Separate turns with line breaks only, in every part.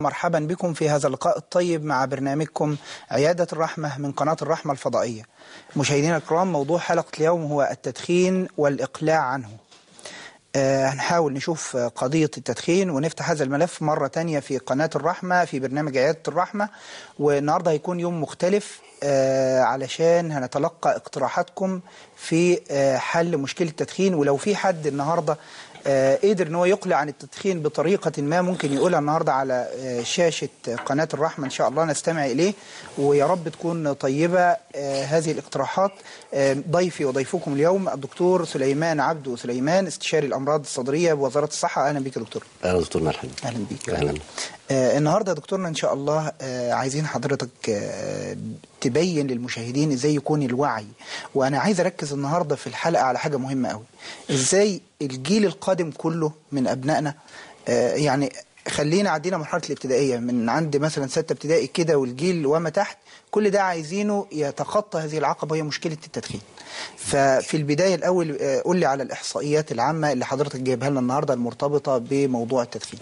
مرحبا بكم في هذا اللقاء الطيب مع برنامجكم عيادة الرحمة من قناة الرحمة الفضائية مشاهدينا الكرام موضوع حلقة اليوم هو التدخين والإقلاع عنه آه هنحاول نشوف قضية التدخين ونفتح هذا الملف مرة تانية في قناة الرحمة في برنامج عيادة الرحمة والنهاردة هيكون يوم مختلف آه علشان هنتلقى اقتراحاتكم في آه حل مشكلة التدخين ولو في حد النهاردة آه قدر ان هو يقلع عن التدخين بطريقة ما ممكن يقولها النهاردة على آه شاشة قناة الرحمة إن شاء الله نستمع إليه ويا رب تكون طيبة آه هذه الاقتراحات ضيفي وضيفكم اليوم الدكتور سليمان عبدو سليمان استشاري الأمراض الصدرية بوزارة الصحة أهلا بك يا دكتور
أهلا دكتور مرحبا
أهلا بك
أهلا
آه النهاردة يا دكتورنا إن شاء الله آه عايزين حضرتك آه تبين للمشاهدين إزاي يكون الوعي وأنا عايز أركز النهاردة في الحلقة على حاجة مهمة قوي إزاي الجيل القادم كله من أبنائنا آه يعني خلينا عدينا مرحلة الابتدائية من عند مثلا ستة ابتدائي كده والجيل وما تحت كل ده عايزينه يتخطى هذه العقبة هي مشكلة التدخين ففي البداية الأول قول لي على الإحصائيات العامة اللي حضرتك جايبها لنا النهاردة المرتبطة بموضوع التدخين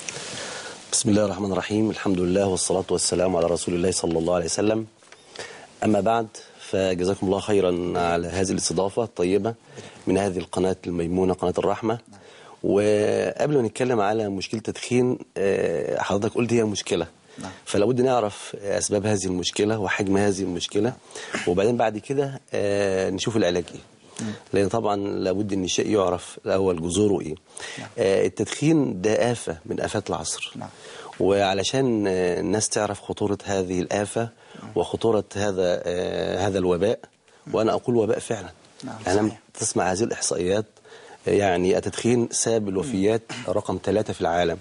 بسم الله الرحمن الرحيم الحمد لله والصلاة والسلام على رسول الله صلى الله عليه وسلم أما بعد فجزاكم الله خيرا على هذه الاستضافة الطيبة من هذه القناة الميمونة قناة الرحمة وقبل ما نتكلم على مشكلة التدخين حضرتك قلت هي مشكلة فلا بد نعرف أسباب هذه المشكلة وحجم هذه المشكلة وبعدين بعد كده نشوف العلاج إيه لأن طبعا لابد أن الشيء يعرف الأول جذوره إيه آه التدخين ده آفة من آفات العصر
نعم.
وعلشان الناس تعرف خطورة هذه الآفة وخطورة هذا آه هذا الوباء وأنا أقول وباء فعلا
نعم
أنا
صحيح.
تسمع هذه الإحصائيات يعني التدخين ساب الوفيات رقم ثلاثة في العالم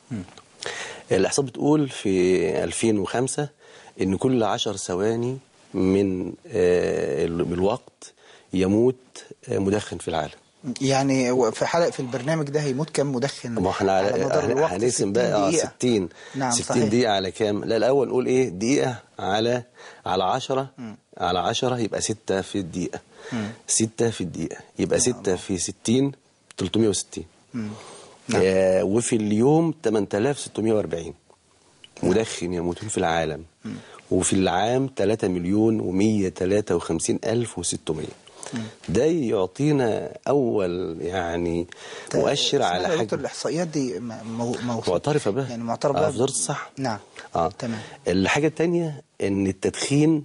الإحصاء بتقول في 2005 إن كل عشر ثواني من آه الوقت يموت مدخن في العالم
يعني في حلقة في البرنامج ده هيموت كم مدخن
ما احنا على
مدار الوقت
هنقسم
60
بقى اه
دقيقة.
60
نعم
60
صحيح.
دقيقة على كام؟ لا الأول نقول إيه دقيقة على على 10 على 10 يبقى 6 في الدقيقة 6 في الدقيقة يبقى 6 في 60 360
نعم.
آه وفي اليوم 8640 مدخن يموتون في العالم وفي العام 3 مليون و153 ألف و600 ده يعطينا أول يعني مؤشر
اسمح
على
لي يا دكتور
حجم
الإحصائيات دي م- مو... موثوق
معترفة بها
يعني معترف
آه
بها
في وزارة الصحة
نعم
آه.
تمام
الحاجة التانية إن التدخين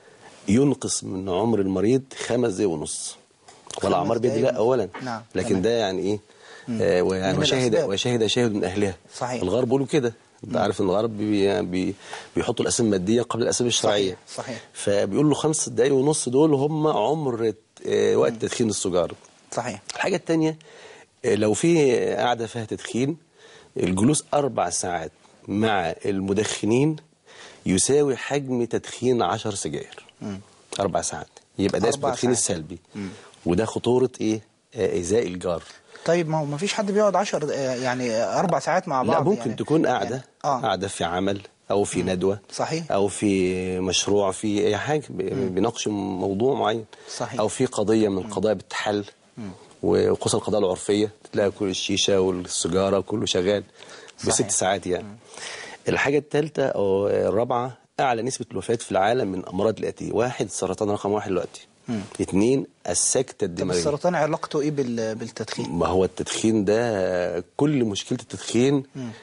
ينقص من عمر المريض خمس دقايق ونص والأعمار بيد
دقايق
الله أولا
نعم،
لكن
تمام.
ده يعني إيه آه ويعني
من
وشاهد
الأسباب.
وشاهد شاهد من أهلها
صحيح.
الغرب بيقولوا كده انت عارف ان الغرب بي بي بيحطوا الاسباب الماديه قبل الاسباب الشرعيه
صحيح، صحيح.
فبيقول له خمس دقايق ونص دول هم عمر آه، وقت تدخين السجاره
صحيح
الحاجة التانية آه، لو في قاعدة فيها تدخين الجلوس أربع ساعات مع المدخنين يساوي حجم تدخين عشر سجاير أربع ساعات يبقى ده اسمه
أربع
التدخين
ساعات.
السلبي وده خطورة إيه آه، إيذاء الجار
طيب ما هو ما فيش حد بيقعد 10 يعني أربع ساعات مع بعض
لا ممكن
يعني
تكون قاعدة
يعني آه.
قاعدة في عمل أو في ندوة
صحيح.
أو في مشروع في أي حاجة ب- بيناقشوا موضوع معين
صحيح.
أو في قضية من القضايا بتحل وخصوصا القضايا العرفية تلاقي كل الشيشة والسجارة كله شغال
صحيح.
بست ساعات يعني الحاجة الثالثة أو الرابعة أعلى نسبة الوفاة في العالم من أمراض الآتية واحد السرطان رقم واحد دلوقتي اثنين السكتة
طب
الدماغية
السرطان علاقته إيه بال... بالتدخين
ما هو التدخين ده كل مشكلة التدخين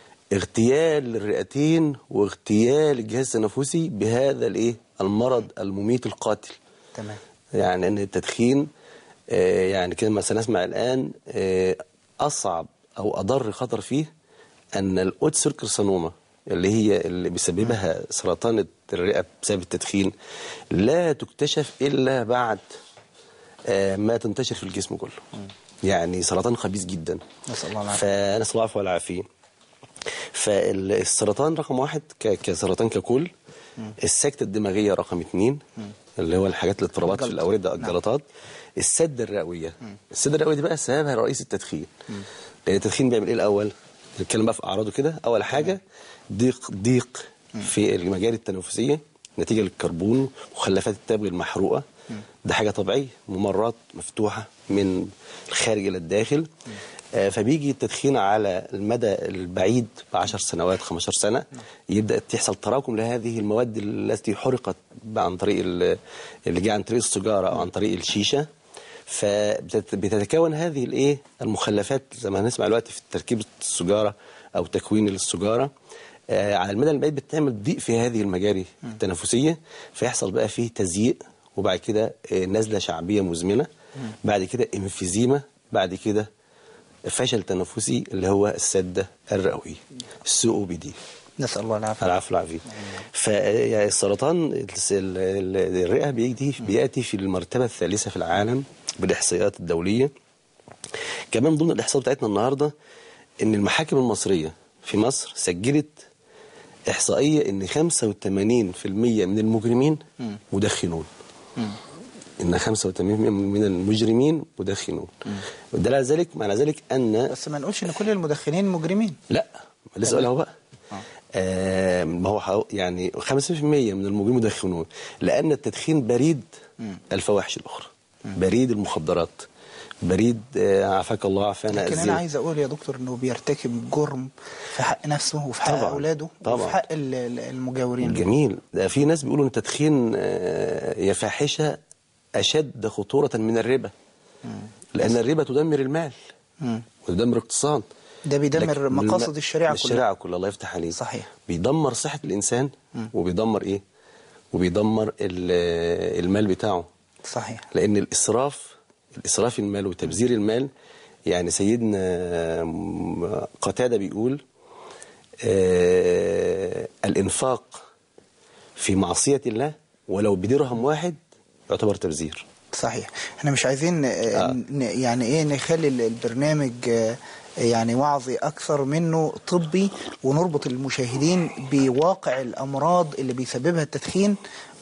اغتيال للرئتين واغتيال الجهاز التنفسي بهذا الايه المرض المميت القاتل
تمام
يعني ان التدخين آه، يعني كده ما سنسمع الان آه، اصعب او اضر خطر فيه ان الاوتسر كارسينوما اللي هي اللي بيسببها سرطان الرئه بسبب التدخين لا تكتشف الا بعد آه، ما تنتشر في الجسم كله يعني سرطان خبيث جدا
نسأل الله العافية
فنسأل الله العفو والعافية فالسرطان رقم واحد ك- كسرطان ككل السكتة الدماغية رقم اثنين اللي هو الحاجات الاضطرابات في
الجلطة.
الأوردة
نعم.
الجلطات السدة الرئوية السدة الرئوية دي بقى سببها رئيس التدخين لأن التدخين بيعمل إيه الأول؟ نتكلم بقى في أعراضه كده أول حاجة ضيق ضيق في المجال التنفسية نتيجة للكربون مخلفات التبغ المحروقة ده حاجة طبيعية ممرات مفتوحة من الخارج إلى الداخل آه، فبيجي التدخين على المدى البعيد ب 10 سنوات 15 سنه يبدا تحصل تراكم لهذه المواد التي حرقت عن طريق ال- اللي جه عن طريق السيجاره او عن طريق الشيشه فبتتكون هذه الايه المخلفات زي ما هنسمع دلوقتي في تركيب السيجاره او تكوين السيجاره آه، على المدى البعيد بتعمل ضيق في هذه المجاري التنفسيه فيحصل بقى فيه تزييق وبعد كده آه، نزله شعبيه مزمنه بعد كده انفيزيما بعد كده فشل تنفسي اللي هو السده الرئويه السي او بي دي
نسال الله العافيه
العفو العافية فالسرطان الرئة بيجي بيأتي في المرتبة الثالثة في العالم بالإحصائيات الدولية كمان ضمن الإحصاء بتاعتنا النهاردة إن المحاكم المصرية في مصر سجلت إحصائية إن 85% من المجرمين مدخنون إن 85% من المجرمين مدخنون ودل على ذلك معنى ذلك أن
بس ما نقولش ان كل المدخنين مجرمين
لا لسه قالها بقى آه ما هو حو- يعني 5% من المجرمين مدخنون لأن التدخين بريد الفواحش الأخرى بريد المخدرات بريد آه عافاك الله عافانا
لكن انا
الزنا.
عايز اقول يا دكتور انه بيرتكب جرم في حق نفسه وفي حق
طبعاً.
اولاده
طبعاً.
وفي حق ال- ال- المجاورين
جميل ده في ناس بيقولوا ان التدخين آه، هي فاحشه اشد خطوره من الربا لان الربا تدمر المال
مم.
وتدمر الاقتصاد
ده بيدمر
لكن
مقاصد
الم-
الشريعه كلها
الشريعه كلها الله يفتح عليك
صحيح.
بيدمر صحه الانسان وبيدمر ايه وبيدمر ال- المال بتاعه
صحيح
لان الاسراف الاسراف المال وتبذير المال يعني سيدنا م- قتاده بيقول آه الانفاق في معصيه الله ولو بدرهم واحد يعتبر تبذير
صحيح احنا مش عايزين آه. ن- يعني ايه نخلي ال- البرنامج آه، يعني وعظي اكثر منه طبي ونربط المشاهدين بواقع الامراض اللي بيسببها التدخين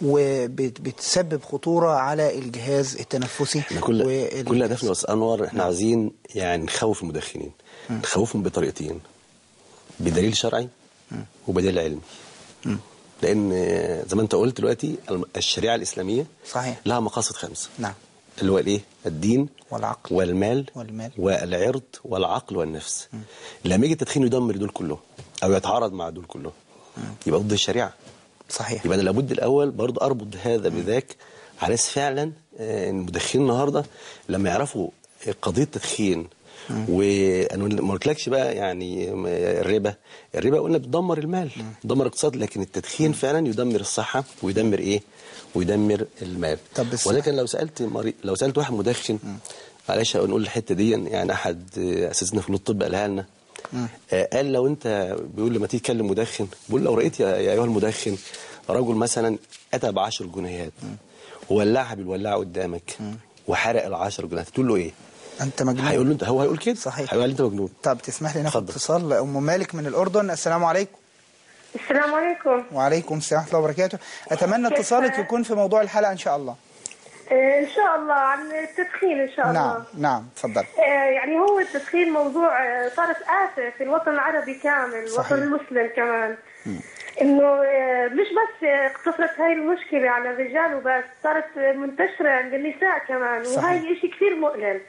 وبتسبب خطوره على الجهاز التنفسي
احنا كل
وال-
كل هدفنا بس انور احنا عايزين يعني نخوف المدخنين نخوفهم بطريقتين بدليل شرعي وبدليل علمي لان آه، زي ما انت قلت دلوقتي الم- الشريعه الاسلاميه
صحيح.
لها مقاصد خمسه
نعم
اللي هو الايه الدين
والعقل.
والمال
والمال.
والعرض والعقل والنفس لما يجي التدخين يدمر دول كلهم او يتعارض مع دول كلهم يبقى ضد الشريعه
صحيح
يبقى انا لابد الاول برضه اربط هذا بذاك على اساس فعلا آه، ان المدخنين النهارده لما يعرفوا قضيه التدخين وانا ما قلتلكش بقى يعني م- الربا الربا قلنا بتدمر المال بتدمر الاقتصاد لكن التدخين فعلا يدمر الصحه ويدمر ايه ويدمر المال
طب بس-
ولكن لو سالت مريض لو سالت واحد مدخن معلش نقول الحته دي يعني احد آه، اساتذتنا في كليه الطب قالها لنا آه، قال لو انت بيقول لما تيجي تكلم مدخن بيقول لو رايت يا يا ايها المدخن رجل مثلا اتى ب 10 جنيهات وولعها بالولاعه قدامك وحرق ال 10 جنيهات تقول له ايه؟
انت مجنون
هيقول له انت هو هيقول كده
صحيح.
هيقول انت مجنون
طب تسمح لي ناخد
اتفضل.
اتصال ام مالك من الاردن السلام عليكم
السلام عليكم
وعليكم السلام ورحمه الله وبركاته اتمنى
كيف
اتصالك
حالك؟
يكون في موضوع الحلقه ان شاء الله
آه، ان شاء الله عن التدخين ان شاء
نعم
الله
نعم تفضل
آه، يعني هو التدخين موضوع آه، صارت آفة في الوطن العربي كامل
صحيح.
الوطن المسلم كمان انه آه، مش بس آه، اقتصرت هاي المشكلة على الرجال وبس صارت آه، منتشرة عند النساء كمان
صحيح.
وهي شيء كثير مؤلم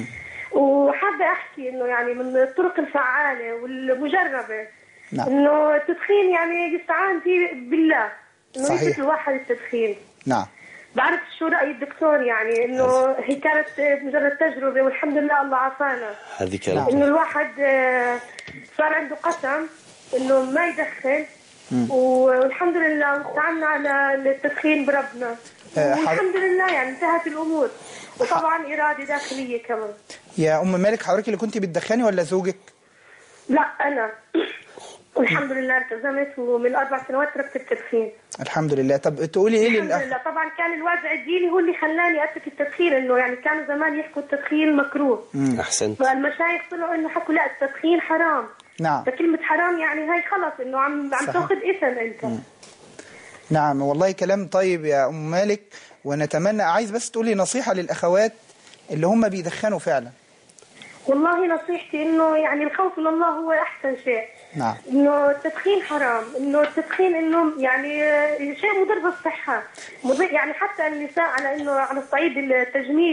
وحابة احكي انه يعني من الطرق الفعالة والمجربة
نعم.
انه التدخين يعني يستعان فيه بالله انه
صحيح.
يترك الواحد التدخين
نعم
بعرف شو رأي الدكتور يعني انه هي كانت مجرد تجربة والحمد لله الله عافانا
هذه كلام
انه الواحد آه، صار عنده قسم انه ما يدخن والحمد لله واستعنا على التدخين بربنا
آه، حض-
والحمد لله يعني انتهت الامور وطبعا اراده داخليه كمان
يا ام مالك حضرتك اللي كنت بتدخني ولا زوجك
لا انا والحمد لله التزمت ومن اربع سنوات تركت التدخين
الحمد لله طب تقولي ايه
الحمد
للأخ
لله طبعا كان الوازع الديني هو اللي خلاني اترك التدخين انه يعني كانوا زمان يحكوا التدخين مكروه
احسنت
فالمشايخ طلعوا انه حكوا لا التدخين حرام
نعم
فكلمة حرام يعني هاي خلص انه عم عم
صحيح.
تاخذ اثم انت
نعم والله كلام طيب يا ام مالك ونتمنى عايز بس تقولي نصيحه للاخوات اللي هم بيدخنوا فعلا
والله نصيحتي انه يعني الخوف من الله هو احسن شيء
نعم
انه التدخين حرام انه التدخين انه يعني آه، شيء مضر بالصحه مضر يعني حتى النساء على انه على الصعيد التجميلي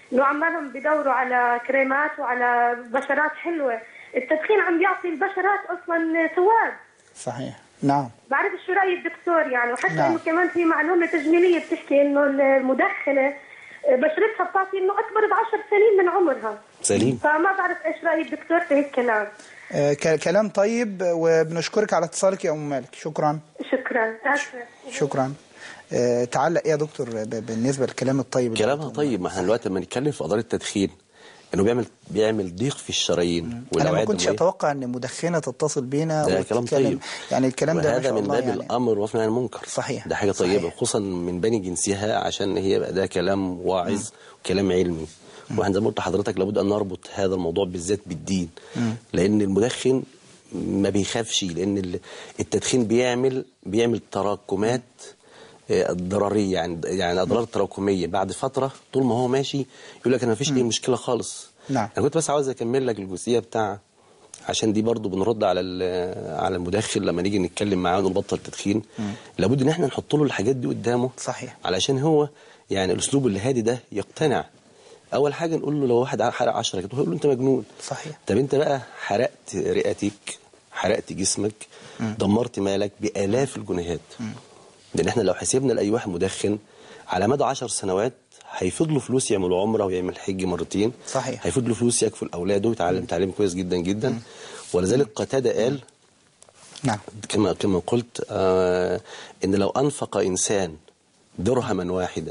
انه عمالهم بدوروا على كريمات وعلى بشرات حلوه التدخين عم بيعطي البشرات اصلا سواد
صحيح نعم
بعرف شو راي الدكتور يعني وحتى
نعم.
انه كمان في معلومه تجميليه بتحكي انه المدخنه بشرتها بتعطي انه اكبر ب 10 سنين من عمرها
سليم
فما بعرف ايش راي الدكتور في هالكلام
آه، ك- كلام طيب وبنشكرك على اتصالك يا ام مالك شكرا
شكرا اسفه
شكرا آه، تعلق ايه يا دكتور ب- بالنسبه للكلام الطيب اللي
كلامها
قلته؟
طيب ما احنا دلوقتي لما نتكلم في قضايا التدخين انه بيعمل بيعمل ضيق في الشرايين
انا ما
والأوعية
كنتش
الدموية.
اتوقع ان مدخنه تتصل بينا
ده كلام
وتتكلم.
طيب
يعني الكلام ده ما
وهذا
شاء
من
الله
باب
يعني
الامر والنهي عن المنكر
صحيح.
ده حاجه طيبه
صحيح.
خصوصا من بني جنسها عشان هي بقى ده كلام واعظ وكلام علمي واحنا زي ما قلت لحضرتك لابد ان نربط هذا الموضوع بالذات بالدين لان المدخن ما بيخافش لان ال- التدخين بيعمل بيعمل تراكمات آه، ضرريه يعني يعني اضرار تراكميه بعد فتره طول ما هو ماشي يقول لك انا ما فيش اي مشكله خالص
نعم.
انا كنت بس عاوز اكمل لك الجزئيه بتاع عشان دي برضو بنرد على ال- على المدخن لما نيجي نتكلم معاه ونبطل تدخين لابد ان احنا نحط له الحاجات دي قدامه
صحيح.
علشان هو يعني الاسلوب الهادي ده يقتنع اول حاجه نقول له لو واحد حرق 10 كده نقول له انت مجنون
صحيح.
طب انت بقى حرقت رئتك حرقت جسمك دمرت مالك بالاف الجنيهات لان احنا لو حسبنا لاي واحد مدخن على مدى 10 سنوات هيفيض له فلوس يعمل عمره ويعمل حج مرتين
صحيح.
هيفيض له فلوس يكفل اولاده ويتعلم تعليم كويس جدا جدا ولذلك قتاده قال
نعم
كما كما قلت آه ان لو انفق انسان درهما واحدا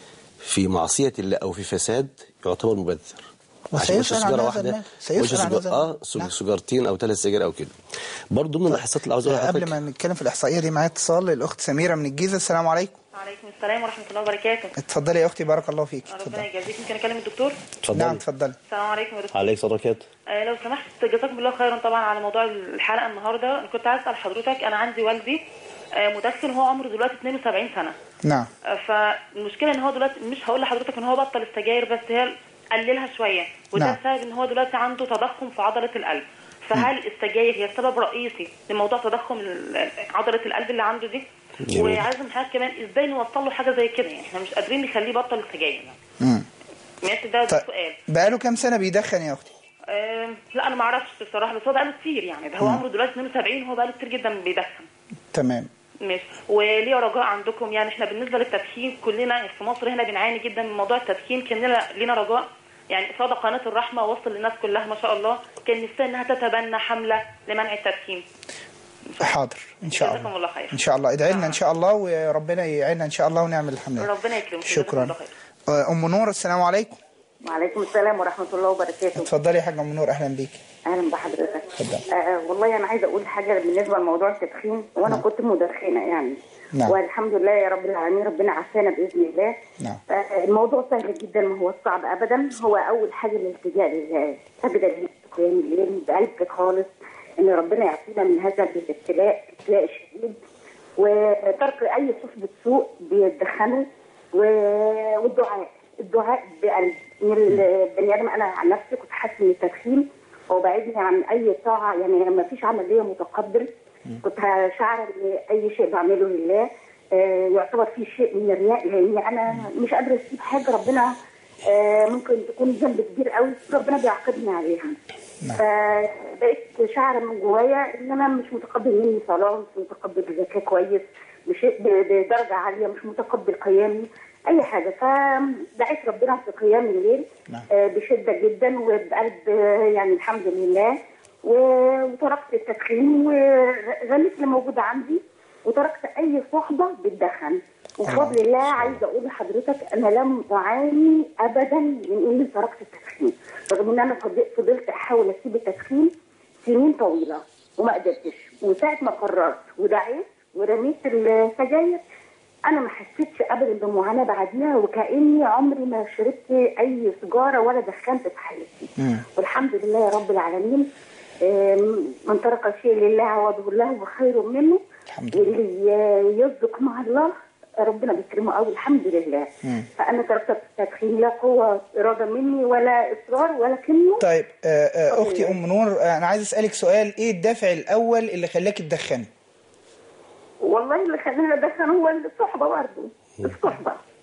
في معصيه الله او في فساد يعتبر مبذر
وسيسأل
عشان
عن
سيجاره
هذا
واحده
المال. سيسأل
وش
عن
سيجار-
هذا
اه
المال.
سج-
نعم.
سيجارتين او ثلاث سجاير او كده برضه ضمن الاحصائيات اللي عاوز اقولها
آه، قبل
لحضرتك
ما نتكلم في الاحصائيه دي معايا اتصال الاخت سميره من الجيزه السلام عليكم
وعليكم السلام ورحمة الله وبركاته
اتفضلي يا اختي بارك الله فيك
ربنا
اتفضلي
يجازيك ممكن أكلم الدكتور
اتفضلي
نعم اتفضلي
السلام عليكم يا دكتور
عليك صدقات
آه لو سمحت جزاكم الله خيرا طبعا على موضوع الحلقة النهاردة أنا كنت عايز أسأل حضرتك أنا عندي والدي آه مدخن هو عمره دلوقتي 72 سنة
نعم
آه فالمشكلة إن هو دلوقتي مش هقول لحضرتك إن هو بطل السجاير بس هي قللها شوية وده
نعم.
بسبب إن هو دلوقتي عنده تضخم في عضلة القلب فهل السجاير هي سبب رئيسي لموضوع تضخم ال- عضلة القلب اللي عنده دي؟
جميل.
وعايز من حضرتك كمان ازاي نوصل له حاجه زي كده يعني احنا مش قادرين نخليه يبطل السجاير يعني
امم
ماشي ده, ده
طيب
سؤال
بقاله كام سنه بيدخن يا اختي
أه لا انا ما اعرفش بصراحه بس هو بقاله كتير يعني ده هو عمره دلوقتي 72 هو بقاله كتير جدا بيدخن
تمام
ماشي وليه رجاء عندكم يعني احنا بالنسبه للتدخين كلنا في مصر هنا بنعاني جدا من موضوع التدخين كان لنا لينا رجاء يعني قصاد قناه الرحمه وصل للناس كلها ما شاء الله كان نفسها انها تتبنى حمله لمنع التدخين
حاضر ان شاء
جزاكم الله
الله
خير.
ان شاء الله ادعي لنا ان شاء الله وربنا يعيننا ان شاء الله ونعمل الحمد لله
ربنا يكرمك جزاكم
شكرا
الله خير.
آه، ام نور السلام عليكم
وعليكم السلام ورحمة الله وبركاته
اتفضلي يا حاجه ام نور اهلا بيك
أهلا بحضرتك
اتفضل.
آه والله أنا عايزة أقول حاجة بالنسبة لموضوع التدخين وأنا
نعم.
كنت مدخنة يعني
نعم.
والحمد لله يا رب العالمين ربنا عافانا بإذن الله
نعم.
آه الموضوع سهل جدا ما هو صعب أبدا هو أول حاجة الالتجاء لله أبدا قيام الليل بقلبك خالص إن ربنا يعافينا من هذا الابتلاء ابتلاء شديد وترك أي صحبة سوء بيدخنوا و- والدعاء الدعاء بقلب إن البني ادم انا عن نفسي كنت حاسه ان التدخين هو بعدني عن اي طاعه يعني ما فيش عمل ليا متقبل كنت شعر ان اي شيء بعمله لله آه، يعتبر فيه شيء من الرياء لاني انا مش قادره اسيب حاجه ربنا آه، ممكن تكون ذنب كبير قوي ربنا بيعاقبني عليها فبقيت شعر من جوايا ان انا مش متقبل مني صلاه مش متقبل زكاه كويس مش ب- بدرجه عاليه مش متقبل قيامي اي حاجه فدعيت ربنا في قيام الليل
نعم.
آه، بشده جدا وبقلب آه، يعني الحمد لله و- وتركت التدخين وغنيت اللي موجود عندي وتركت اي صحبه بتدخن وبفضل الله عايزه اقول لحضرتك انا لم اعاني ابدا من اني تركت التدخين رغم ان انا فض- فضلت احاول اسيب التدخين سنين طويله وما قدرتش وساعه ما قررت ودعيت ورميت السجاير انا ما حسيتش ابدا بمعاناه بعديها وكاني عمري ما شربت اي سيجاره ولا دخنت في حياتي
مم.
والحمد لله يا رب العالمين آم، من ترك شيء لله عوضه الله وخير منه
الحمد لله.
واللي يصدق مع الله ربنا بيكرمه قوي الحمد لله
مم.
فانا تركت التدخين لا قوه اراده مني ولا اصرار ولكنه
طيب آه، آه،
اتفضل
اختي
يا
ام نور آه، انا عايز اسالك سؤال ايه الدافع الاول اللي خلاكي تدخني
والله اللي خلاني ادخن هو الصحبه برضه الصحبه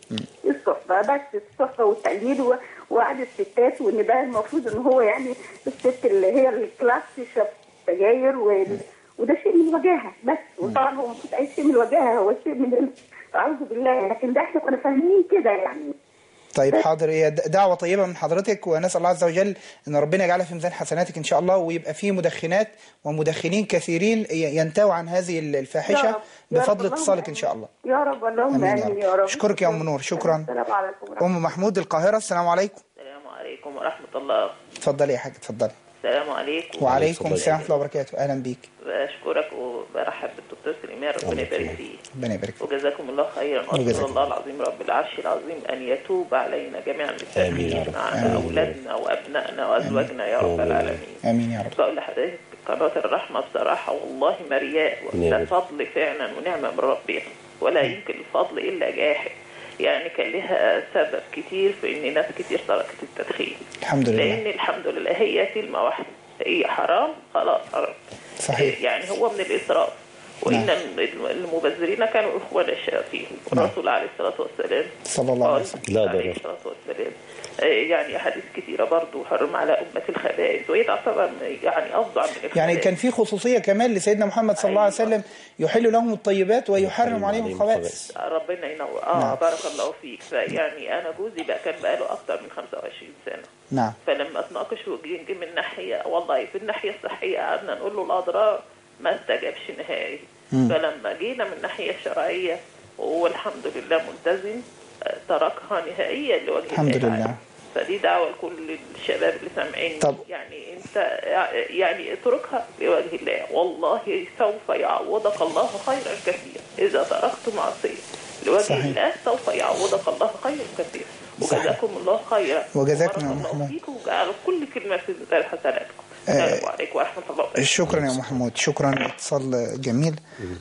الصحبه بس الصحبه والتقليد و- وقعد الستات وان ده المفروض ان هو يعني الست اللي هي الكلاس تشرب سجاير و... وده شيء من الوجاهه بس وطبعا هو مفيش اي شيء من الوجاهه هو شيء من ال- اعوذ بالله لكن ده احنا كنا فاهمين كده يعني
طيب حاضر هي د- دعوة طيبة من حضرتك ونسأل الله عز وجل أن ربنا يجعلها في ميزان حسناتك إن شاء الله ويبقى فيه مدخنات ومدخنين كثيرين ي- ينتهوا عن هذه ال-
يا
الفاحشة
رب، يا رب،
بفضل
اللهم
اتصالك إن
آمين.
شاء الله
يا رب اللهم
آمين يا
امين
رب.
يا رب
أشكرك يا أم نور، شكراً.
السلام عليكم ورحمة
أم محمود القاهرة السلام عليكم
السلام عليكم ورحمة الله
اتفضلي يا حاج اتفضلي
السلام عليكم
وعليكم
اتفضلي.
السلام ورحمة الله وبركاته أهلا بيك
بشكرك وبرحب بالدكتور سليمان ربنا يبارك فيه
ربنا يبارك فيك
وجزاكم الله خيرا
وجزاك
واسال الله العظيم رب العرش العظيم ان يتوب علينا جميعا
آمين يا رب.
بالتأمين على
آمين.
اولادنا وابنائنا وازواجنا يا رب
آمين.
العالمين
آمين يا رب
بقول لحضرتك قناة الرحمة بصراحة والله مرياء
نعم.
وده فضل فعلا ونعمة من ربنا ولا يمكن الفضل إلا جاحد يعني كان لها سبب كتير في إن ناس كتير تركت التدخين
الحمد لله
لأن الحمد لله هي كلمة واحدة هي حرام خلاص حرام
صحيح.
يعني هو من الإسراف وإن
نعم.
الم- المبذرين كانوا إخوان الشياطين والرسول عليه الصلاة والسلام
صلى الله عليه
قال
وسلم
لا
عليه
ضرر.
الصلاة والسلام آه، يعني أحاديث كثيرة برضو حرم على أمة الخبائث وهي تعتبر يعني أفضل من الخبائث
يعني كان في خصوصية كمان لسيدنا محمد صلى الله عليه وسلم يحل لهم الطيبات ويحرم عليهم الخبائث
ربنا ينور اه
نعم.
بارك الله فيك فيعني انا جوزي بقى كان بقاله اكتر من 25 سنه
نعم
فلما اتناقش وجي من ناحيه والله في الناحيه الصحيه قعدنا نقول له الاضرار ما استجابش نهائي فلما جينا من الناحيه الشرعيه وهو الحمد لله ملتزم آه، تركها نهائيا لوجه
الحمد
الله
لله.
تعالى. فدي دعوه لكل الشباب اللي سامعين
طب.
يعني انت يعني اتركها لوجه الله والله سوف يعوضك الله خيرا كثيرا اذا تركت معصيه لوجه
صحيح.
الله سوف يعوضك الله خيرا كثيرا
صحيح.
وجزاكم الله خيرا
وجزاكم
وبارك
يا
الله
محمود.
فيكم وجعل كل كلمه في ميزان حسناتكم السلام عليكم ورحمه الله وبركاته
شكرا يا محمود شكرا اتصال جميل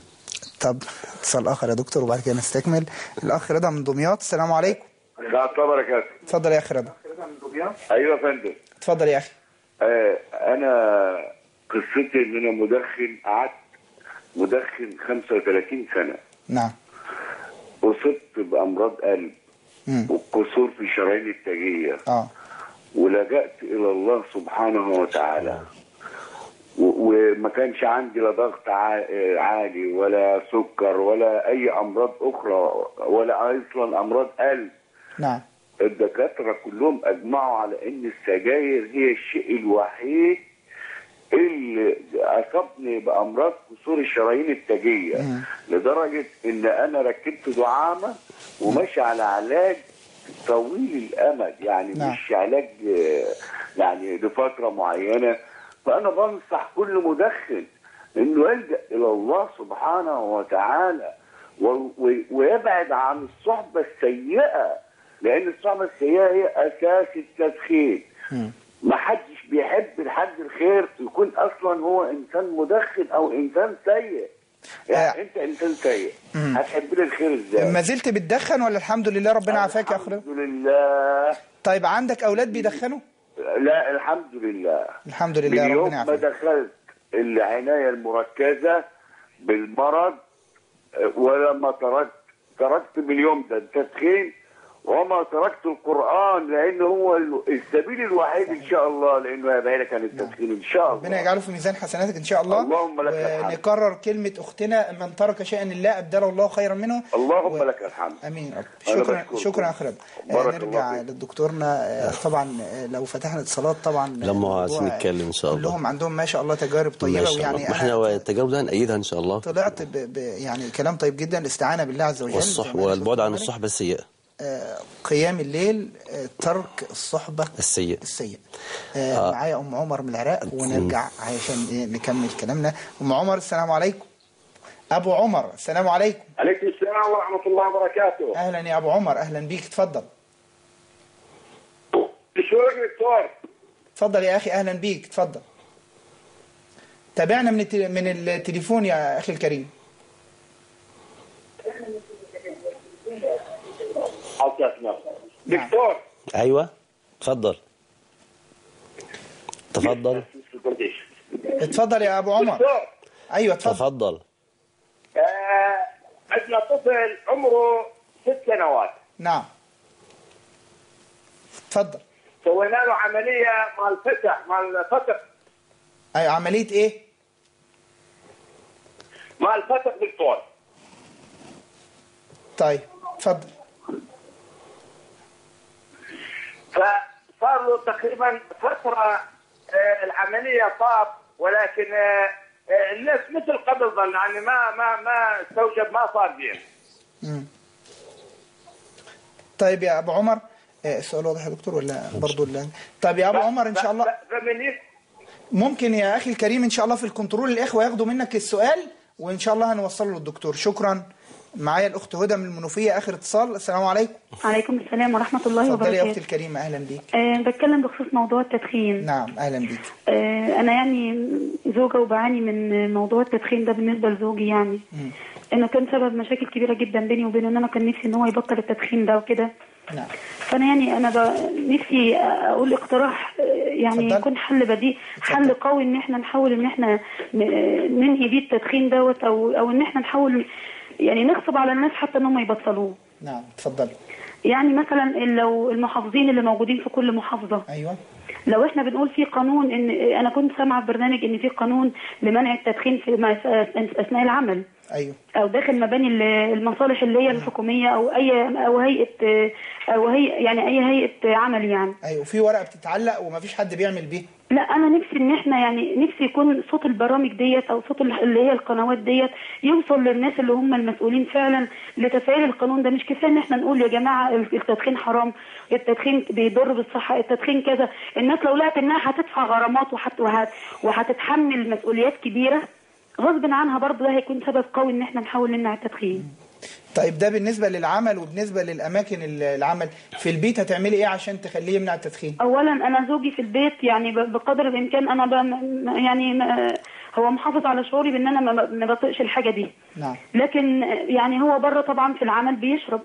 طب اتصال اخر يا دكتور وبعد كده نستكمل الاخ رضا من دمياط السلام عليكم
ورحمة الله وبركاته
اتفضل يا اخ رضا
ايوه يا فندم
اتفضل يا اخي
آه انا قصتي ان انا مدخن قعدت مدخن 35 سنه
نعم
اصبت بامراض قلب
مم.
وكسور في شرايين التاجيه
اه
ولجأت الى الله سبحانه وتعالى و- وما كانش عندي لا ضغط عا- آه، عالي ولا سكر ولا اي امراض اخرى ولا اصلا امراض قلب
نعم
الدكاترة كلهم أجمعوا على إن السجاير هي الشيء الوحيد اللي أصابني بأمراض كسور الشرايين التاجية لدرجة إن أنا ركبت دعامة وماشي على علاج طويل الأمد يعني
نعم.
مش علاج آه، يعني لفترة معينة فأنا بنصح كل مدخن إنه يلجأ إلى الله سبحانه وتعالى و- و- ويبعد عن الصحبة السيئة لأن الصحبة السيئة هي أساس التدخين ما حدش بيحب الحد الخير يكون أصلا هو إنسان مدخن أو إنسان سيء يعني
آه.
أنت إنسان سيء هتحب لي الخير إزاي؟
ما زلت بتدخن ولا الحمد لله ربنا عافاك يا اخ رضا
الحمد لله
طيب عندك اولاد بيدخنوا
لا الحمد لله
الحمد
من
لله
يوم
ربنا
ما
يعافيك
دخلت العناية المركزة بالمرض آه، ولما تركت تركت من اليوم ده التدخين وما تركت القرآن لأنه هو ال- السبيل الوحيد إن شاء الله لأنه هيبعدك عن التدخين إن شاء
ربنا
الله
يجعله في ميزان حسناتك ان شاء الله
اللهم لك الحمد.
ونكرر كلمة اختنا من ترك شيئا لله ابدله الله خيرا منه
اللهم
و-
لك الحمد
امين يا رب
أنا
شكرا
بشكركم.
شكرا يا اخ رضا آه،
بارك الله
نرجع
فيك.
لدكتورنا آه، طبعا آه، لو فتحنا اتصالات طبعا
لما
الموضوع،
عايزين
آه،
نتكلم إن شاء الله.
كلهم عندهم ما شاء الله تجارب
ما
طيبه
شاء الله
ويعني
ما احنا
انا
التجارب ده نأيدها ان شاء الله
طلعت ب... ب... يعني كلام طيب جدا الاستعانه بالله عز وجل
والصح
زي ما أنا
والبعد عن
قلت لك.
الصحبة السيئة
آه، قيام الليل آه، ترك الصحبة
السيئة
السيئة آه، معايا أم عمر من العراق ونرجع عشان إيه نكمل كلامنا أم عمر السلام عليكم أبو عمر السلام عليكم
عليكم السلام ورحمة الله وبركاته
أهلا يا أبو عمر أهلا بيك اتفضل
شلونك دكتور؟
اتفضل يا أخي أهلا بيك اتفضل تابعنا من التل... من التليفون يا أخي الكريم
حطيت نفسي
نعم.
دكتور
ايوه اتفضل تفضل
اتفضل يا أبو عمر
دكتور
أيوه اتفضل
تفضل
آه عندنا طفل عمره ست سنوات
نعم اتفضل
سوينا له عمليه مال فتح مال فتح
ايوه عمليه ايه
مال فتح دكتور
طيب اتفضل
فصار له تقريبا فتره آه، العمليه طاب ولكن آه، آه، الناس مثل قبل ظل يعني ما ما ما استوجب ما صار زين
مم. طيب يا ابو عمر آه، السؤال واضح يا دكتور ولا برضه لا طيب يا ابو عمر ان شاء الله
ف- فمن يس-
ممكن يا اخي الكريم ان شاء الله في الكنترول الاخوه ياخدوا منك السؤال وان شاء الله هنوصله للدكتور شكرا معايا الاخت هدى من المنوفيه اخر اتصال السلام عليكم
عليكم السلام ورحمة الله
اتفضلي يا اختي
وبركاته
الكريمه اهلا بيك
أه بتكلم بخصوص موضوع التدخين
نعم اهلا بيك
أه أنا يعني زوجة وبعاني من موضوع التدخين ده بالنسبة لزوجي يعني
مم.
إنه كان سبب مشاكل كبيرة جدا بيني وبينه إن أنا كان نفسي إن هو يبطل التدخين ده وكده
نعم
فأنا يعني أنا ب... نفسي أقول اقتراح آه، يعني
اتفضل.
يكون حل بديل حل قوي إن إحنا نحاول إن إحنا ن- ننهي بيه التدخين دوت أو أو إن إحنا نحاول يعني نغصب على الناس حتى إن هم يبطلوه
نعم اتفضلي
يعني مثلا لو المحافظين اللي موجودين في كل محافظة
ايوه
لو احنا بنقول في قانون ان انا كنت سامعه في برنامج ان في قانون لمنع التدخين في مع- اثناء العمل
ايوه
او داخل مباني ال- المصالح اللي هي الحكوميه او اي او هيئه او هي يعني اي هيئه عمل يعني
ايوه في ورقه بتتعلق ومفيش حد بيعمل بيها
لا انا نفسي ان احنا يعني نفسي يكون صوت البرامج ديت او صوت ال- اللي هي القنوات ديت يوصل للناس اللي هم المسؤولين فعلا لتفعيل القانون ده مش كفايه ان احنا نقول يا جماعه التدخين حرام التدخين بيضر بالصحه التدخين كذا الناس لو لقت انها هتدفع غرامات وحت وهت وهتتحمل مسؤوليات كبيره غصب عنها برضه ده هيكون سبب قوي ان احنا نحاول نمنع التدخين
طيب ده بالنسبه للعمل وبالنسبه للاماكن ال- العمل في البيت هتعملي ايه عشان تخليه يمنع التدخين
اولا انا زوجي في البيت يعني ب- بقدر الامكان انا ب... م- يعني م- هو محافظ على شعوري بان انا ما ما بطيقش الحاجه دي
نعم
لكن يعني هو بره طبعا في العمل بيشرب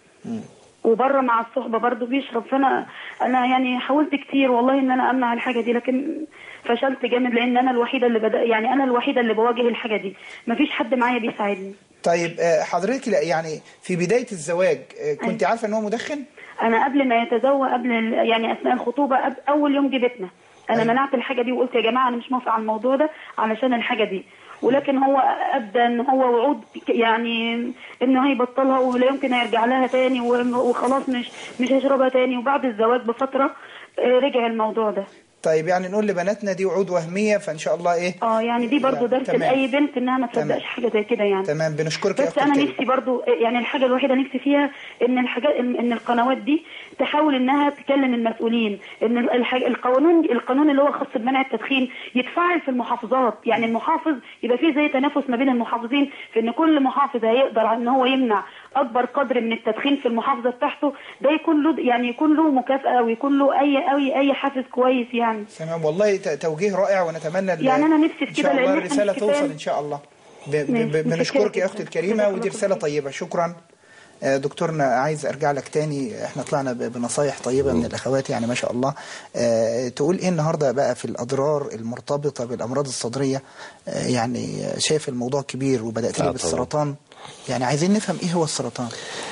وبره مع الصحبه برضه بيشرب فانا انا يعني حاولت كتير والله ان انا امنع الحاجه دي لكن فشلت جامد لان انا الوحيده اللي بدا يعني انا الوحيده اللي بواجه الحاجه دي مفيش حد معايا بيساعدني
طيب آه، حضرتك لا- يعني في بدايه الزواج آه، كنت عارفه ان هو مدخن
انا قبل ما يتزوج قبل ال- يعني اثناء الخطوبه قبل اول يوم جبتنا انا
أيوة.
منعت الحاجه دي وقلت يا جماعه انا مش موافقه على الموضوع ده علشان الحاجه دي ولكن هو ابدى ان هو وعود ك- يعني انه هيبطلها ولا يمكن هيرجع لها تاني و- وخلاص مش مش هيشربها تاني وبعد الزواج بفتره آه، رجع الموضوع ده
طيب يعني نقول لبناتنا دي وعود وهميه فان شاء الله ايه
اه يعني دي برضو
يعني
درس
تمام.
لاي بنت انها ما
تمام.
تصدقش حاجه زي كده يعني
تمام بنشكرك يا
بس
اختي
انا
الكريمة.
نفسي برضو يعني الحاجه الوحيده نفسي فيها ان الحاجات ان القنوات دي تحاول انها تكلم المسؤولين ان الحاج... القانون القانون اللي هو خاص بمنع التدخين يتفعل في المحافظات يعني المحافظ يبقى فيه زي تنافس ما بين المحافظين في ان كل محافظ هيقدر ان هو يمنع اكبر قدر من التدخين في المحافظه بتاعته ده يكون له يعني يكون له مكافاه ويكون له اي اي اي حافز كويس يعني
تمام والله ت- توجيه رائع ونتمنى ال-
يعني أنا نفسي في
ان
كده
شاء الله
لأن إحنا
الرساله
مش
توصل
كفاية.
ان شاء الله ب- ب-
ماشي.
ب-
متشكرة
بنشكرك يا
جداً.
اختي الكريمه
جزاك
ودي
الله
رساله
خير.
طيبه شكرا آه، دكتورنا عايز ارجع لك تاني احنا طلعنا ب- بنصايح طيبه من الاخوات يعني ما شاء الله آه، تقول ايه النهارده بقى في الاضرار المرتبطه بالامراض الصدريه آه، يعني شايف الموضوع كبير وبدات
آه،
لي
طبعاً.
بالسرطان يعني عايزين نفهم ايه هو السرطان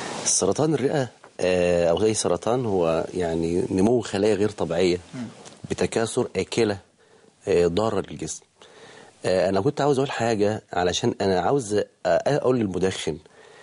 سرطان الرئة آه، أو أي سرطان هو يعني نمو خلايا غير طبيعية بتكاثر آكلة آه، ضارة للجسم آه، أنا كنت عاوز أقول حاجة علشان أنا عاوز أ- أقول للمدخن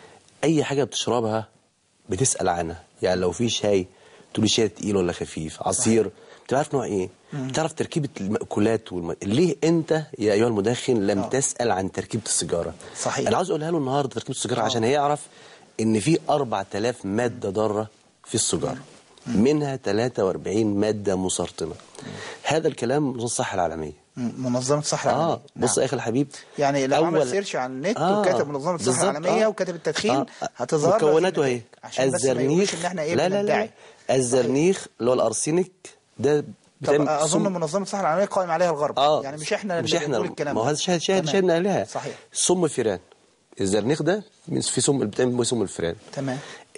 أي حاجة بتشربها بتسأل عنها يعني لو في شاي تقول لي شاي تقيل ولا خفيف عصير بتبقى عارف نوع ايه بتعرف تركيبه المأكولات والم... ليه انت يا ايها المدخن لم
آه.
تسأل عن تركيبه السيجاره
صحيح.
انا عاوز اقولها له النهارده تركيبه السيجاره عشان هيعرف ان في 4000 ماده ضاره في السيجاره منها 43 ماده مسرطنه هذا الكلام من الصحه العالميه
مم، منظمه الصحه العالميه
اه بص يا اخي الحبيب
يعني لو عمل
أول-
سيرش على النت
آه،
وكتب منظمه الصحه
بالظبط،
العالميه
آه.
وكتب التدخين
آه،
هتظهر له في
مكوناته اهي
النتائج. عشان بس ما يقولوش ان احنا ايه
لا لا لا
بندعي
الزرنيخ اللي هو الارسينيك ده
طب
بتعمل
اظن
سم-
منظمه الصحه العالميه قائم عليها الغرب
اه
يعني مش احنا
مش
اللي
احنا
بنقول الكلام
ما هو
ده.
هذا شاهد شاهد
تمام.
شاهدنا عليها
صحيح
سم فيران الزرنيخ ده من- في سم بتعمل سم الفيران
تمام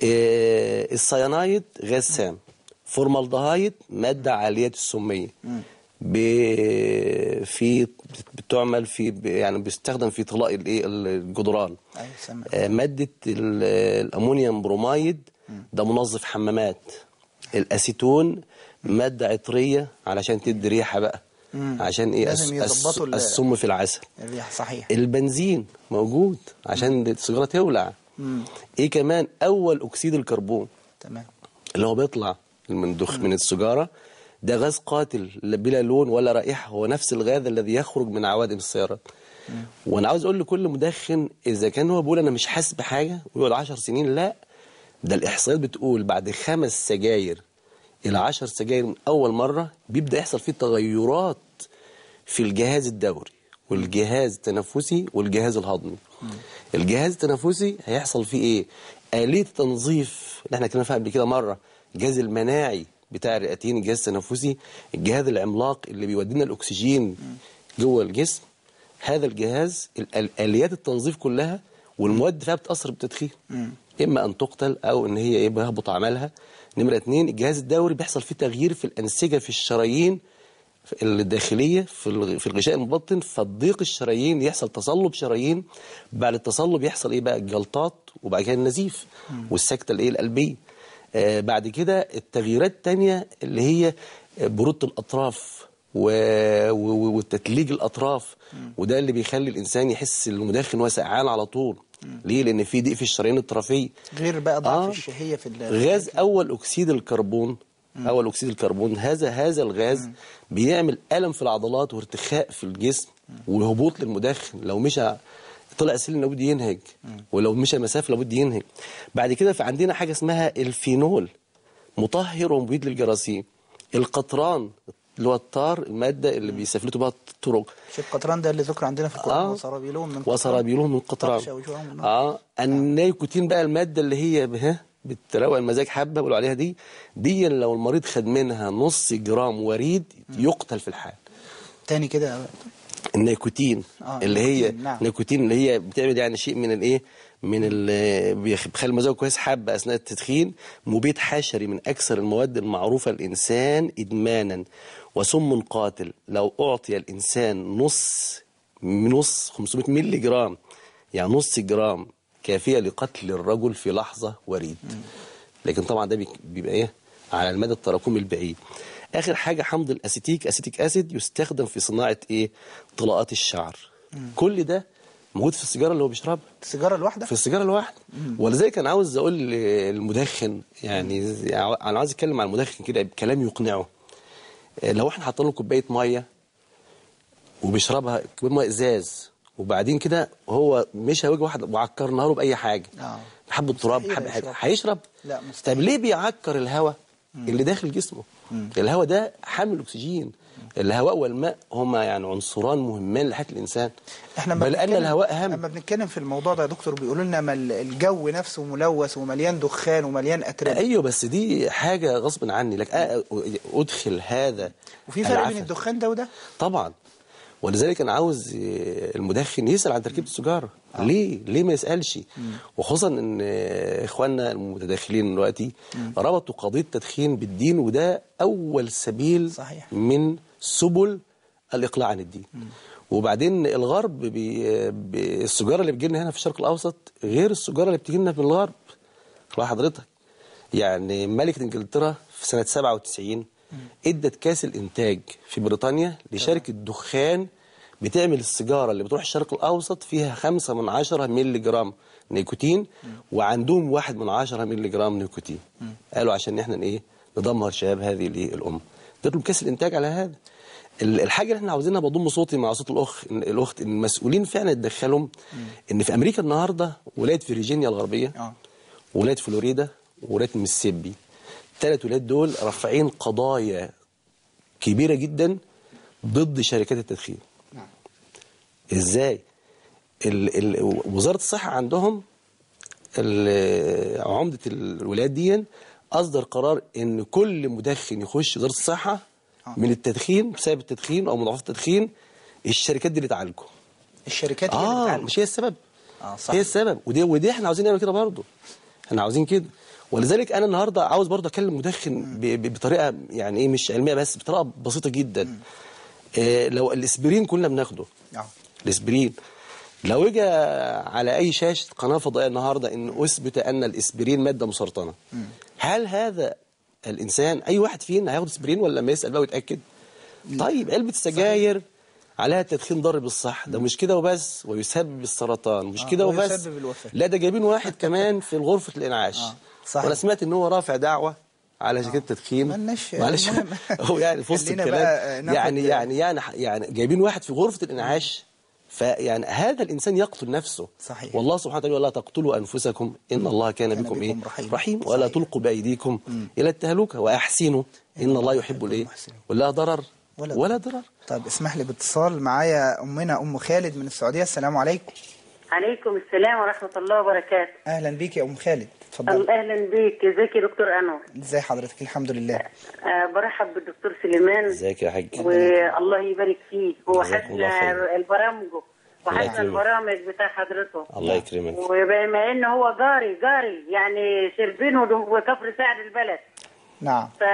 إيه الصيانايد غاز سام فورمالدهايد مادة عالية السمية ب- في بتعمل في ب- يعني بيستخدم في طلاء الايه الجدران
ايوه سمع
آه، مادة ال- الأمونيوم برومايد ده منظف حمامات الاسيتون ماده عطريه علشان تدي ريحه بقى
مم.
عشان ايه
لازم
الس-
يظبطوا ال-
السم في العسل
الريح صحيح
البنزين موجود عشان السيجاره تولع
مم.
ايه كمان اول اكسيد الكربون
تمام
اللي هو بيطلع من دخ من السيجاره ده غاز قاتل لا- بلا لون ولا رائحه هو نفس الغاز الذي يخرج من عوادم السيارات وانا عاوز اقول لكل مدخن اذا كان هو بيقول انا مش حاسس بحاجه ويقعد 10 سنين لا ده الاحصائيات بتقول بعد خمس سجاير الى 10 سجاير من اول مره بيبدا يحصل فيه تغيرات في الجهاز الدوري والجهاز التنفسي والجهاز الهضمي الجهاز التنفسي هيحصل فيه ايه آلية التنظيف اللي احنا اتكلمنا فيها قبل كده مرة الجهاز المناعي بتاع الرئتين الجهاز التنفسي الجهاز العملاق اللي بيودينا الأكسجين جوه الجسم هذا الجهاز ال- ال- آليات التنظيف كلها والمواد فيها بتأثر بالتدخين إما أن تقتل أو إن هي إيه بيهبط عملها نمرة اتنين الجهاز الدوري بيحصل فيه تغيير في الأنسجة في الشرايين الداخليه في الغ- في الغشاء المبطن فتضيق الشرايين يحصل تصلب شرايين بعد التصلب يحصل ايه بقى الجلطات وبعد كده النزيف والسكته الايه القلبيه آه بعد كده التغييرات الثانيه اللي هي بروده الاطراف و... و... وتتليج الاطراف وده اللي بيخلي الانسان يحس ان المدخن هو سقعان على طول ليه لان في ضيق في الشرايين الطرفيه
غير بقى ضعف
آه.
الشهية في ال-
غاز اول اكسيد الكربون اول اكسيد الكربون هذا هذا الغاز بيعمل الم في العضلات وارتخاء في الجسم وهبوط للمدخن لو مشى طلع سلم لابد ينهج ولو مشى مسافه لابد ينهج بعد كده في عندنا حاجه اسمها الفينول مطهر ومبيد للجراثيم القطران اللي هو الطار الماده اللي بيسفلتوا بها الطرق
مش القطران ده اللي ذكر عندنا في القرآن
آه.
وسرابيلهم من قطران.
وسرابيلهم من قطران
تغشى وجوههم النار.
اه النيكوتين بقى الماده اللي هي به بتروق المزاج حبه بيقولوا عليها دي دي لو المريض خد منها نص جرام وريد يقتل في الحال
تاني كده
النيكوتين
آه،
اللي هي
النيكوتين، نعم.
نيكوتين اللي هي بتعمل يعني شيء من الايه من ال بيخلي المزاج كويس حبه اثناء التدخين مبيد حشري من اكثر المواد المعروفه للانسان ادمانا وسم قاتل لو اعطي الانسان نص نص 500 مللي جرام يعني نص جرام كافيه لقتل الرجل في لحظه وريد لكن طبعا ده بيك- بيبقى ايه على المدى التراكمي البعيد اخر حاجه حمض الاسيتيك اسيتيك اسيد يستخدم في صناعه ايه طلاءات الشعر كل ده موجود في السيجاره اللي هو بيشربها
السيجارة الواحدة
في السيجاره الواحده ولذلك انا عاوز اقول للمدخن يعني انا عاوز اتكلم مع المدخن كده بكلام يقنعه آه، لو احنا حاطين له كوبايه ميه وبيشربها كوبايه ميه ازاز وبعدين كده هو مش هيواجه واحد وعكرنا له باي حاجه
آه.
حبه تراب
مستحيل
حبه حاجه
يشرب.
هيشرب
لا، مستحيل.
طب ليه بيعكر الهواء اللي داخل جسمه الهواء ده حامل اكسجين الهواء والماء هما يعني عنصران مهمان لحياه الانسان
احنا لما
بل ان
بنتكلم-
الهواء اهم
لما بنتكلم في الموضوع ده يا دكتور بيقولوا لنا ما ال- الجو نفسه ملوث ومليان دخان ومليان اتربه
ايوه بس دي حاجه غصب عني لك أ- ادخل هذا
وفي فرق بين
العفن.
الدخان ده وده
طبعا ولذلك انا عاوز آه، المدخن يسال عن تركيبه السيجاره ليه ليه ما يسالش وخصوصا ان آه، اخواننا المتداخلين دلوقتي ربطوا قضيه التدخين بالدين وده اول سبيل
صحيح.
من سبل الاقلاع عن الدين وبعدين الغرب بي بي- السيجاره اللي بتجي لنا هنا في الشرق الاوسط غير السيجاره اللي بتجي لنا من الغرب واحد حضرتك يعني ملكه انجلترا في سنه 97 ادت كاس الانتاج في بريطانيا لشركه دخان بتعمل السيجاره اللي بتروح الشرق الاوسط فيها خمسة من عشرة مللي جرام نيكوتين وعندهم واحد من عشرة مللي جرام نيكوتين قالوا عشان احنا ايه ندمر شباب هذه الايه الامه تطلب كاس الانتاج على هذا ال- الحاجه اللي احنا عاوزينها بضم صوتي مع صوت الاخ إن الاخت ان المسؤولين فعلا يتدخلوا ان في امريكا النهارده ولايه فيرجينيا الغربيه
اه
ولايه فلوريدا ولايه ميسيسيبي الثلاث ولايات دول رافعين قضايا كبيره جدا ضد شركات التدخين
نعم.
ازاي ال ال وزاره الصحه عندهم ال- عمده الولايات دي اصدر قرار ان كل مدخن يخش وزاره الصحه من التدخين بسبب التدخين او مضاعفات التدخين الشركات دي اللي تعالجه
الشركات هي اللي
اه
بتعالج.
مش هي السبب
اه صح
هي السبب ودي ودي احنا عاوزين نعمل كده برضه احنا عاوزين كده ولذلك انا النهارده عاوز برضه اكلم مدخن ب- ب- بطريقه يعني ايه مش علميه بس بطريقه بسيطه جدا إيه لو الاسبرين كلنا بناخده
اه
الاسبرين لو اجى على اي شاشه قناه فضائيه النهارده ان اثبت ان الاسبرين ماده مسرطنه هل هذا الانسان اي واحد فينا هياخد اسبرين ولا ما يسال بقى ويتاكد طيب علبه السجاير عليها التدخين ضار بالصح ده مش كده وبس ويسبب السرطان مش
آه،
كده وبس
ويسبب الوفاة.
لا ده جايبين واحد كمان في غرفه الانعاش
صحيح.
وانا سمعت ان هو رافع دعوه على شركه التدخين
ملناش-
معلش
المهم.
هو يعني في وسط
خلينا
الكلام
بقى ناخد-
يعني يعني يعني يعني جايبين واحد في غرفه الانعاش فيعني هذا الانسان يقتل نفسه
صحيح.
والله سبحانه وتعالى يقول لا تقتلوا انفسكم ان الله كان
كان
بكم
بكم
ايه
رحيم.
رحيم ولا
صحيح.
تلقوا بايديكم الى التهلكه واحسنوا ان الله يحب الايه
المحسنين.
ولا ضرر
ولا
ولا ضرر
طب اسمح لي باتصال معايا أمنا أم خالد من السعودية السلام عليكم
عليكم السلام ورحمة الله وبركاته
أهلا بيك يا أم خالد اتفضل
أهلا بيك ازيك يا دكتور أنور
ازي حضرتك الحمد لله
آه برحب بالدكتور سليمان
ازيك يا حاج
والله يبارك فيه
جزاكم الله
وحسن
خير.
البرامج
الله
وحسن
يكرمك.
البرامج بتاع حضرته
الله يكرمك
وبما ان هو جاري جاري يعني شربين ودم- وكفر سعد البلد
نعم
ف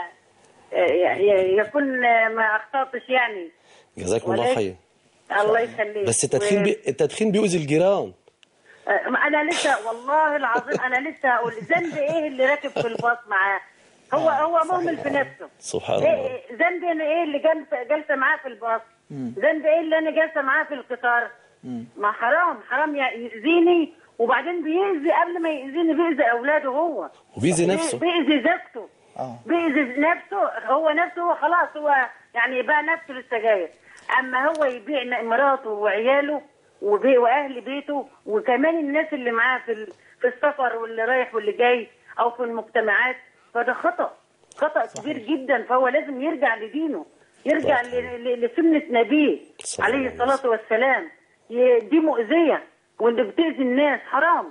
ي- يكون ما اخطاتش يعني
جزاكم الله
ولكن-
خير
الله يخليك
بس التدخين
و-
بي... التدخين بيؤذي الجيران
آه، انا لسه والله العظيم انا لسه اقول ذنب ايه اللي راكب في الباص معاه هو هو مهمل في نفسه
سبحان الله
إيه- ذنب انا ايه اللي جالسه جالسه معاه في الباص ذنب ايه اللي انا جالسه معاه في القطار ما حرام حرام يأذيني وبعدين بيأذي قبل ما يأذيني بيأذي اولاده هو
وبيأذي
بي-
نفسه.
بيأذي زوجته
اه
بيأذي نفسه هو نفسه هو خلاص هو يعني باع نفسه للسجاير اما هو يبيع ن- مراته وعياله وبي واهل بيته وكمان الناس اللي معاه في ال- في السفر واللي رايح واللي جاي او في المجتمعات فده خطأ خطأ كبير جدا فهو لازم يرجع لدينه يرجع
صح.
ل- ل- لسنة نبيه
صلى الله
عليه
عليه
الصلاة والسلام ي- دي مؤذية واللي بتأذي الناس حرام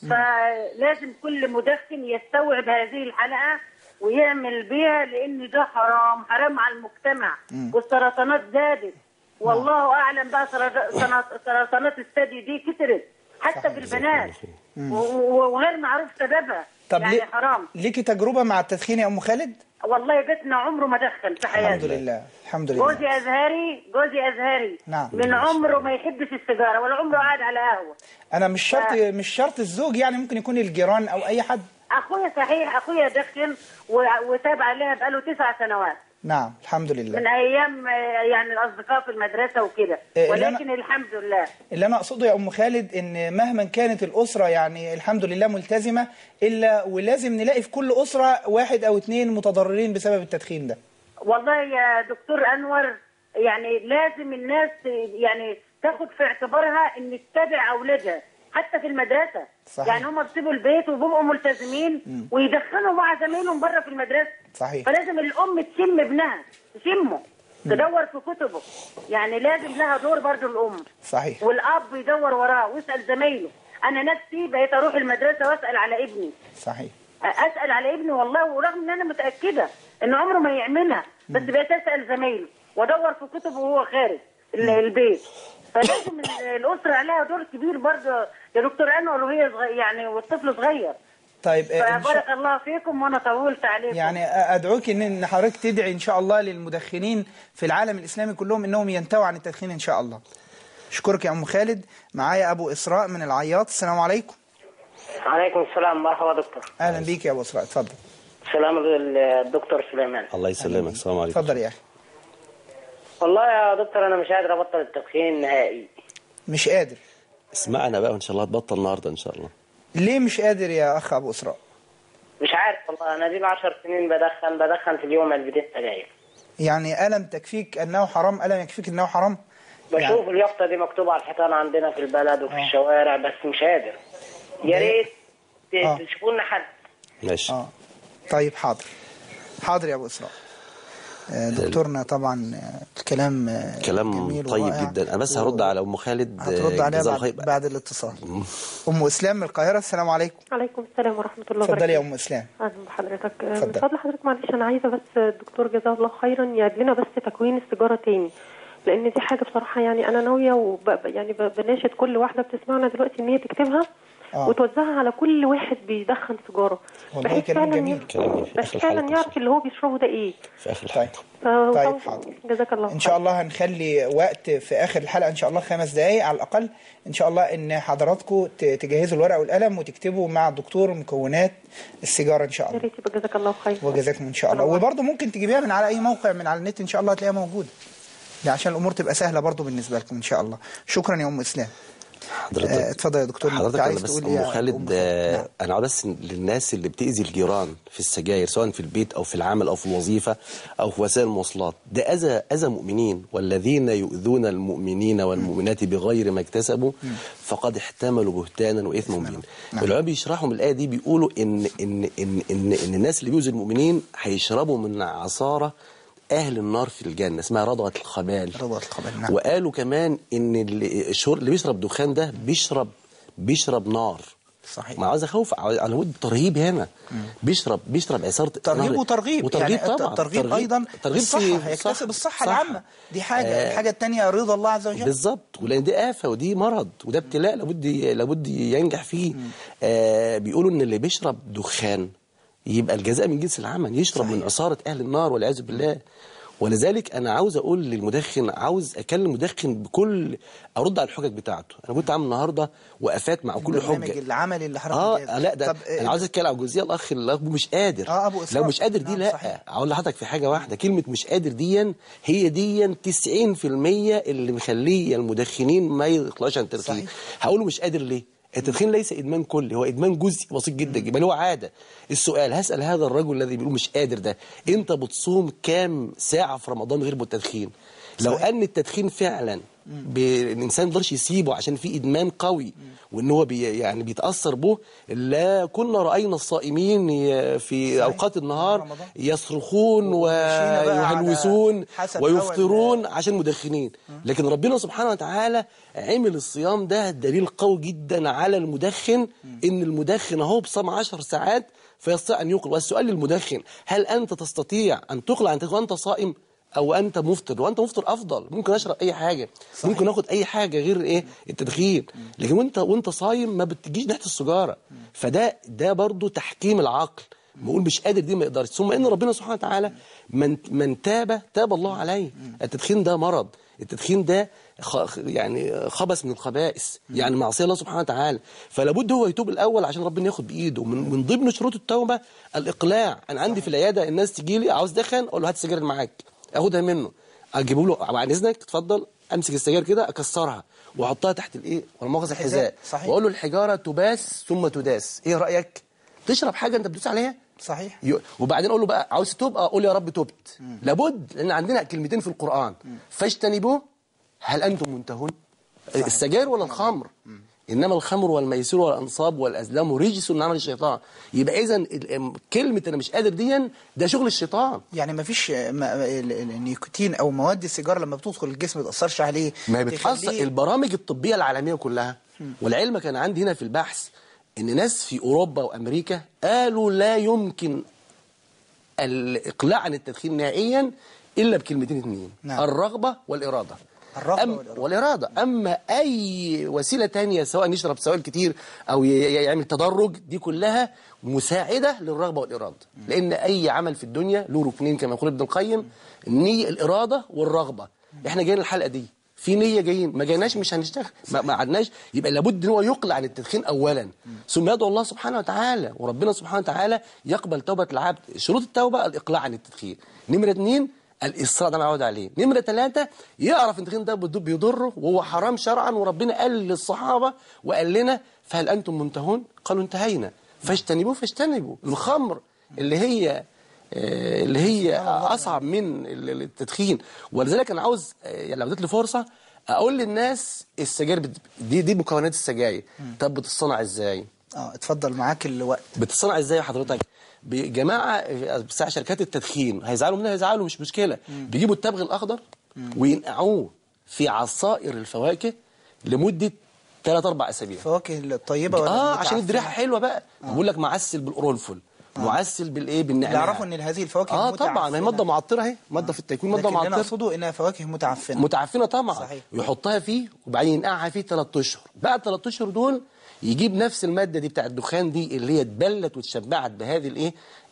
فلازم كل مدخن يستوعب هذه الحلقة ويعمل بيها لأن ده حرام حرام على المجتمع والسرطانات زادت والله أعلم بقى سرط- سرط- سرطانات الثدي دي كترت حتى في البنات و- و- وغير معروف سببها
طب
يعني
ليه
حرام
ليكي تجربة مع التدخين يا أم خالد
والله بيتنا عمره ما دخن في حياته
الحمد لله الحمد لله
جوزي ازهري جوزي ازهري
نعم.
من عمره ما يحبش السيجاره ولا عمره قاعد على قهوه
أنا مش شرط مش شرط الزوج يعني ممكن يكون الجيران أو أي حد
اخويا صحيح اخويا دخن و- وتاب عليها بقاله تسع سنوات
نعم الحمد لله
من ايام آه، يعني الاصدقاء في المدرسه وكده
إيه، اللي
ولكن الحمد لله
اللي انا اقصده يا ام خالد ان مهما كانت الاسره يعني الحمد لله ملتزمه الا ولازم نلاقي في كل اسره واحد او اثنين متضررين بسبب التدخين ده
والله يا دكتور انور يعني لازم الناس يعني تاخد في اعتبارها ان تتابع اولادها حتى في المدرسه
صحيح.
يعني هم بيسيبوا البيت وبيبقوا ملتزمين ويدخنوا مع زمايلهم بره في المدرسه
صحيح.
فلازم الام تشم ابنها تشمه تدور في كتبه يعني لازم لها دور برضو الام
صحيح
والاب يدور وراه ويسال زمايله انا نفسي بقيت اروح المدرسه واسال على ابني
صحيح
اسال على ابني والله ورغم ان انا متاكده ان عمره ما يعملها بس بقيت اسال زمايله وادور في كتبه وهو خارج ال- البيت فلازم ال- الاسره عليها دور كبير برضه يا دكتور انور وهي صغير يعني والطفل صغير
طيب آه، إن شاء-
فبارك الله فيكم وانا طولت عليكم
يعني ادعوك ان إن حضرتك تدعي ان شاء الله للمدخنين في العالم الاسلامي كلهم انهم ينتهوا عن التدخين ان شاء الله اشكرك يا ام خالد معايا ابو اسراء من العياط السلام عليكم
عليكم السلام مرحبا دكتور
اهلا بيك يا ابو اسراء اتفضل
سلام الدكتور سليمان
الله يسلمك السلام عليكم
اتفضل يا اخي
والله يا دكتور انا مش قادر ابطل التدخين نهائي
مش قادر
اسمعنا بقى وان شاء الله هتبطل النهارده ان شاء الله
ليه مش قادر يا اخ ابو اسراء
مش عارف والله انا دي له 10 سنين بدخن بدخن في اليوم علبتين سجاير
يعني الم تكفيك انه حرام الم يكفيك انه حرام
بشوف اليافطه دي مكتوبه على الحيطان عندنا في البلد وفي الشوارع بس مش قادر يا ريت ت-
آه.
تشوفوا لنا حد
ماشي
اه طيب حاضر حاضر يا ابو اسراء آه، دكتورنا طبعا آه، الكلام آه،
كلام
جميل
طيب
ورائع.
جدا انا بس هرد على ام خالد
هترد
آه،
عليها
جزاها
بعد,
خير.
بعد الاتصال ام اسلام من القاهره السلام عليكم
عليكم السلام ورحمة الله
اتفضلي يا
وبركاته
ام اسلام
أهلا بحضرتك من
اتفضل.
فضل حضرتك معلش أنا عايزة بس الدكتور جزاه الله خيرا يعيد لنا بس تكوين السيجارة تاني لأن دي حاجة بصراحة يعني أنا ناوية وب... يعني ب- بناشد كل واحدة بتسمعنا دلوقتي إن هي تكتبها
آه.
وتوزعها على كل واحد بيدخن سيجاره
والله
بحيث
كلام
فعلا
جميل.
يف-
كلام جميل.
بس
آخر
فعلا
الحلقة.
يعرف اللي هو بيشربه ده ايه
في اخر
طيب
الحلقه
ف...
طيب حاضر
جزاك الله
ان شاء الله هنخلي وقت في اخر الحلقه ان شاء الله خمس دقائق على الاقل ان شاء الله ان حضراتكم ت- تجهزوا الورقه والقلم وتكتبوا مع الدكتور مكونات السيجاره ان شاء
يا
الله
ريت يبقى جزاك الله خير
وجزاكم ان شاء الله وبرضه ممكن تجيبيها من على اي موقع من على النت ان شاء الله هتلاقيها موجوده ده عشان الامور تبقى سهله برضه بالنسبه لكم ان شاء الله شكرا يا ام اسلام
حضرتك
آه، اتفضل يا دكتور
حضرتك
كنت
انا
عايز
بس
تقول ايه
ام
يا
خالد
أم
آه،
نعم.
انا عاوز بس للناس اللي بتاذي الجيران في السجاير سواء في البيت او في العمل او في الوظيفه او في وسائل المواصلات ده اذى اذى مؤمنين والذين يؤذون المؤمنين والمؤمنات بغير ما اكتسبوا فقد احتملوا بهتانا واثما مبينا
نعم.
العلماء بيشرحوا من الايه دي بيقولوا ان ان ان ان, إن الناس اللي بيؤذوا المؤمنين هيشربوا من عصاره اهل النار في الجنه اسمها رضوه الخبال
رضوة الخبال، نعم.
وقالوا كمان ان اللي الشر- اللي بيشرب دخان ده بيشرب بيشرب نار
صحيح.
ما عاوز اخوف على على ود ترهيب هنا بيشرب بيشرب عصاره
ترغيب
نار.
وترغيب
وترغيب
يعني
طبعا
الترغيب ايضا
ترغيب
الصحه
في-
هيكتسب
صح-
الصحه
صح.
العامه دي حاجه
آه.
الحاجه الثانيه رضا الله عز وجل
بالظبط ولان دي آفة ودي مرض وده ابتلاء لابد لابد ينجح فيه آه بيقولوا ان اللي بيشرب دخان يبقى الجزاء من جنس العمل يشرب من عصارة اهل النار والعياذ بالله ولذلك انا عاوز اقول للمدخن عاوز اكلم المدخن بكل ارد على الحجج بتاعته انا كنت عامل النهارده وقفات مع كل
البرنامج
حجه
العملي اللي حضرتك
اه
بتجهزه.
لا ده
طب
انا عاوز اتكلم على الجزئيه الاخ الاخ مش قادر
آه، أبو إسراء.
لو مش قادر دي
نعم،
لا
صحيح.
اقول لحضرتك في حاجه واحده كلمه مش قادر دي هي دي 90% اللي مخليه المدخنين ما يطلعوش عن التدخين
صحيح.
هقول له مش قادر ليه التدخين ليس ادمان كلي هو ادمان جزئي بسيط جدا بل هو عاده السؤال هسال هذا الرجل الذي بيقول مش قادر ده انت بتصوم كام ساعه في رمضان غير بالتدخين لو
صحيح.
ان التدخين فعلا ب- الانسان ما يقدرش يسيبه عشان في ادمان قوي وان هو بي يعني بيتاثر به لا كنا راينا الصائمين ي- في اوقات النهار
رمضان.
يصرخون
ومشينا بقى على
ويهلوسون
حسب
ويفطرون عشان مدخنين لكن ربنا سبحانه وتعالى عمل الصيام ده دليل قوي جدا على المدخن ان المدخن اهو بصام 10 ساعات فيستطيع ان يقلع والسؤال للمدخن هل انت تستطيع ان تقلع انت وانت صائم او انت مفطر وانت مفطر افضل ممكن اشرب اي حاجه صحيح. ممكن اخد اي حاجه غير ايه التدخين لكن وانت وانت صايم ما بتجيش ناحيه السيجاره فده ده برضو تحكيم العقل بقول مش قادر دي ما يقدرش ثم ان ربنا سبحانه وتعالى من من تاب تاب الله عليه التدخين ده مرض التدخين ده خ يعني خبث من الخبائث يعني معصيه الله سبحانه وتعالى فلا بد هو يتوب الاول عشان ربنا ياخد بايده من, من ضمن شروط التوبه الاقلاع انا عندي في العياده الناس تجي لي عاوز دخن اقول له هات السجاير اللي معاك اخدها منه اجيبه له بعد اذنك اتفضل امسك السجاير كده اكسرها واحطها تحت الايه ولا مؤاخذه الحذاء
صحيح.
واقول له الحجاره تباس ثم تداس ايه رايك تشرب حاجه انت بتدوس عليها
صحيح
ي- وبعدين اقول له بقى عاوز تتوب اه قول يا رب تبت لابد لان عندنا كلمتين في القران فاجتنبوه هل انتم منتهون السجاير ولا الخمر انما الخمر والميسر والانصاب والازلام رجس من عمل الشيطان يبقى اذا كلمه انا مش قادر دي ده شغل الشيطان
يعني ما فيش ما ال- ال- النيكوتين او مواد السيجاره لما بتدخل الجسم ما تاثرش عليه
ما هي بتحصل
تخليه-
البرامج الطبيه العالميه كلها والعلم كان عندي هنا في البحث ان ناس في اوروبا وامريكا قالوا لا يمكن الاقلاع عن التدخين نهائيا الا بكلمتين اثنين
نعم.
الرغبه والاراده
الرغبة
أم
والإرادة.
والإرادة أما أي وسيلة تانية سواء نشرب سوائل كتير أو ي- ي- يعمل تدرج دي كلها مساعدة للرغبة والإرادة لأن أي عمل في الدنيا له ركنين كما يقول ابن القيم النية الإرادة والرغبة إحنا جايين الحلقة دي في نية جايين ما جايناش مش هنشتغل ما ما قعدناش يبقى لابد ان هو يقلع عن التدخين اولا ثم يدعو الله سبحانه وتعالى وربنا سبحانه وتعالى يقبل توبة العبد شروط التوبة الاقلاع عن التدخين نمرة اثنين الإصرار ده معود عليه نمرة ثلاثة يعرف ان التدخين ده بيض- بيضره وهو حرام شرعا وربنا قال للصحابة وقال لنا فهل أنتم منتهون قالوا انتهينا فاجتنبوه فاجتنبوا الخمر اللي هي آه، اللي هي أصعب من ال- ال- التدخين ولذلك أنا عاوز آه، يعني لو اديت لي فرصة أقول للناس السجاير بت- دي دي مكونات السجاير طب بتصنع إزاي؟
اه اتفضل معاك الوقت
بتصنع ازاي يا حضرتك جماعه بتاع شركات التدخين هيزعلوا منها هيزعلوا مش مشكله بيجيبوا التبغ الاخضر وينقعوه في عصائر الفواكه لمده 3 4 اسابيع
فواكه الطيبه ولا
اه
المتعفنة؟
عشان يدي ريحه حلوه بقى بقول لك معسل بالقرنفل معسل بالايه بالنعناع
يعرفوا ان هذه الفواكه
اه طبعا ما هي ماده معطره اهي ماده في التكوين ماده
لكن اللي انا
معطره
اقصده انها فواكه متعفنه
متعفنه طبعا
صحيح.
ويحطها فيه وبعدين ينقعها فيه ثلاث اشهر بعد ثلاث اشهر دول يجيب نفس الماده دي بتاع الدخان دي اللي هي اتبلت واتشبعت بهذه الايه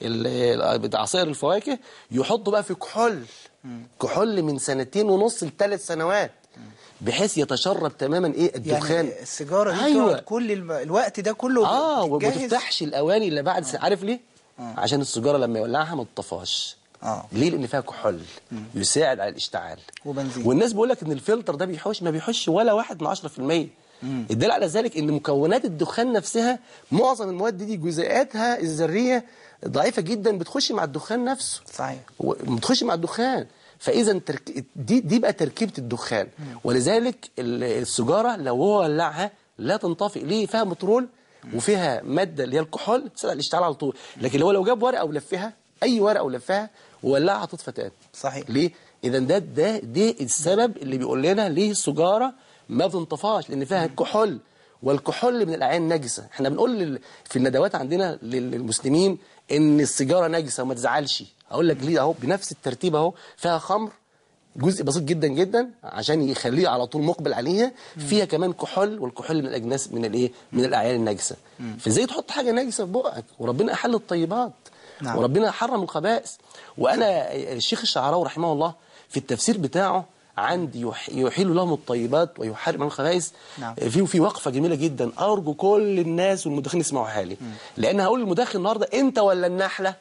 ال- ال- عصائر الفواكه يحطه بقى في كحول كحول من سنتين ونص لثلاث سنوات بحيث يتشرب تماما ايه الدخان
يعني السيجاره دي
أيوة.
أيوة. كل الم- الوقت ده كله
اه وما
بتتجهز؟
تفتحش الاواني الا بعد س- عارف ليه عشان السيجاره لما يولعها ما تطفاش
اه
ليه لان فيها كحول يساعد على الاشتعال
وبنزين
والناس بيقول لك ان الفلتر ده بيحوش ما بيحوش ولا واحد من 10% الدليل على ذلك ان مكونات الدخان نفسها معظم المواد دي جزيئاتها الذريه ضعيفه جدا بتخش مع الدخان نفسه
صحيح
و- بتخش مع الدخان فاذا ترك... دي دي بقى تركيبه الدخان ولذلك ال- السيجاره لو هو ولعها لا تنطفئ ليه فيها مترول وفيها ماده اللي هي الكحول تساعد على الاشتعال على طول لكن لو لو جاب ورقه ولفها اي ورقه ولفها وولعها تطفى تاني
صحيح
ليه اذا ده ده ده السبب اللي بيقول لنا ليه السيجاره ما بتنطفاش لان فيها كحول والكحول من الاعيان نجسه احنا بنقول لل- في الندوات عندنا لل- للمسلمين ان السيجاره نجسه وما تزعلش هقول لك ليه اهو بنفس الترتيب اهو فيها خمر جزء بسيط جدا جدا عشان يخليه على طول مقبل عليها فيها كمان كحول والكحول من الاجناس من الايه من الاعيان النجسه فازاي تحط حاجه نجسه في بقك وربنا احل الطيبات
نعم.
وربنا حرم الخبائث وانا الشيخ الشعراوي رحمه الله في التفسير بتاعه عندي يح- يحل لهم الطيبات ويحرم الخبائث
نعم.
في في وقفه جميله جدا ارجو كل الناس والمدخنين يسمعوها لي لان هقول للمدخن النهارده انت ولا النحله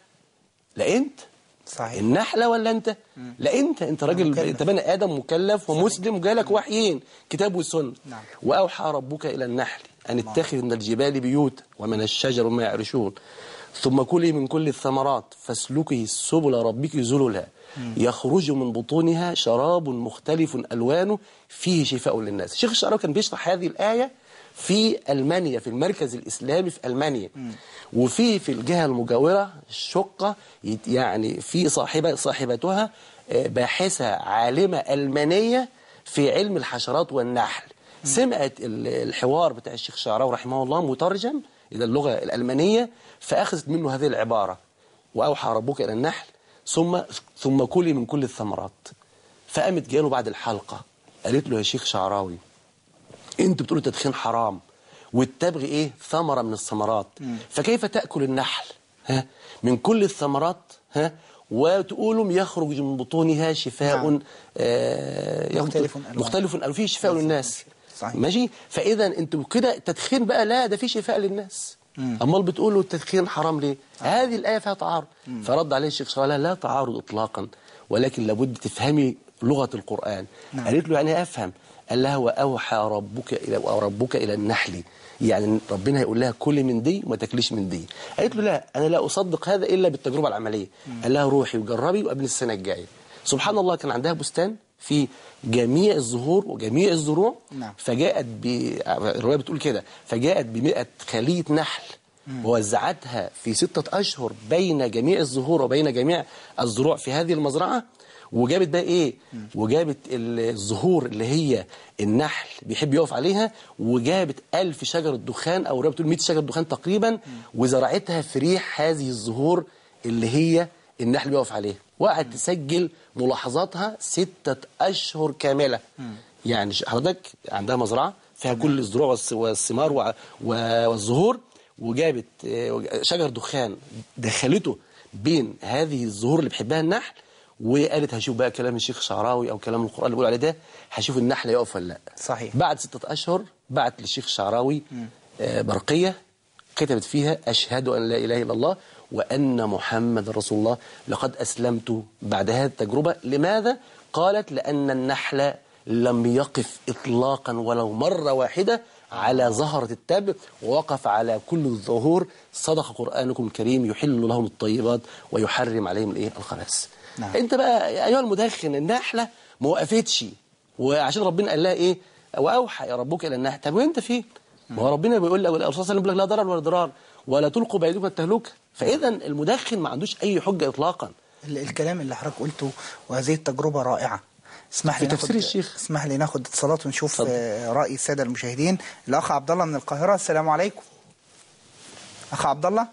لا انت
صحيح
النحله ولا انت لا انت انت راجل
مكلف.
انت بني ادم مكلف ومسلم وجالك وحيين كتاب والسنه
نعم.
واوحى ربك الى النحل ان اتخذ من الجبال بيوتا ومن الشجر ما يعرشون ثم كلي من كل الثمرات فاسلكي سبل ربك ذللا يخرج من بطونها شراب مختلف الوانه فيه شفاء للناس الشيخ الشعراوي كان بيشرح هذه الايه في المانيا في المركز الاسلامي في المانيا وفي في الجهه المجاوره الشقه يت- يعني في صاحبه صاحبتها آه، باحثه عالمه المانيه في علم الحشرات والنحل سمعت ال- الحوار بتاع الشيخ شعراوي رحمه الله مترجم الى اللغه الالمانيه فاخذت منه هذه العباره واوحى ربك الى النحل ثم ثم كلي من كل الثمرات فقامت جاله بعد الحلقه قالت له يا شيخ شعراوي انت بتقول التدخين حرام والتبغي ايه ثمره من الثمرات فكيف تاكل النحل ها من كل الثمرات ها وتقولهم يخرج من بطونها شفاء
نعم.
آه يخرج-
مختلف ألوان.
مختلف ألوان فيه شفاء للناس
صحيح.
ماشي فاذا انتوا كده التدخين بقى لا ده فيه شفاء للناس امال بتقولوا التدخين حرام ليه هذه الايه فيها تعارض فرد عليه الشيخ صالح لا تعارض اطلاقا ولكن لابد تفهمي لغه القران
نعم.
قالت له يعني افهم قال لها واوحى ربك الى ربك الى النحل يعني ربنا هيقول لها كلي من دي وما تاكليش من دي قالت له لا انا لا اصدق هذا الا بالتجربه العمليه قال لها روحي وجربي وقبل السنه الجايه سبحان الله كان عندها بستان في جميع الزهور وجميع الزروع
نعم.
فجاءت ب الروايه بتقول كده فجاءت ب خليه نحل ووزعتها في ستة أشهر بين جميع الزهور وبين جميع الزروع في هذه المزرعة وجابت بقى إيه وجابت الزهور اللي هي النحل بيحب يقف عليها وجابت ألف شجرة دخان أو الرواية بتقول 100 شجرة دخان تقريبا وزرعتها في ريح هذه الزهور اللي هي النحل بيقف عليها وقعدت تسجل ملاحظاتها ستة أشهر كاملة يعني ش- حضرتك عندها مزرعة فيها كل الزروع والس- والثمار وع- و- والزهور وجابت آه، شجر دخان دخلته بين هذه الزهور اللي بيحبها النحل وقالت هشوف بقى كلام الشيخ شعراوي او كلام القران اللي بيقول عليه ده هشوف النحل يقف ولا لا
صحيح
بعد ستة أشهر بعت للشيخ الشعراوي آه، برقية كتبت فيها أشهد أن لا إله إلا الله وأن محمد رسول الله لقد أسلمت بعد هذه التجربة لماذا؟ قالت لأن النحل لم يقف إطلاقا ولو مرة واحدة على زهرة التب ووقف على كل الظهور صدق قرآنكم الكريم يحل لهم الطيبات ويحرم عليهم الإيه الخبائث
نعم.
انت بقى ايها المدخن النحله ما وقفتش وعشان ربنا قال لها ايه واوحى يا ربك الى النحل طب وانت فين ما هو ربنا بيقول لك الرسول صلى الله عليه وسلم بيقول لك لا ضرر ولا ضرار ولا تلقوا بايديكم التهلكه فاذا المدخن ما عندوش اي حجه اطلاقا
ال- الكلام اللي حضرتك قلته وهذه التجربة رائعة اسمح
في
لي
تفسير
ناخد
الشيخ.
اسمح لي ناخد اتصالات ونشوف
اتفضل.
آه، رأي السادة المشاهدين الأخ عبد الله من القاهرة السلام عليكم أخ عبد الله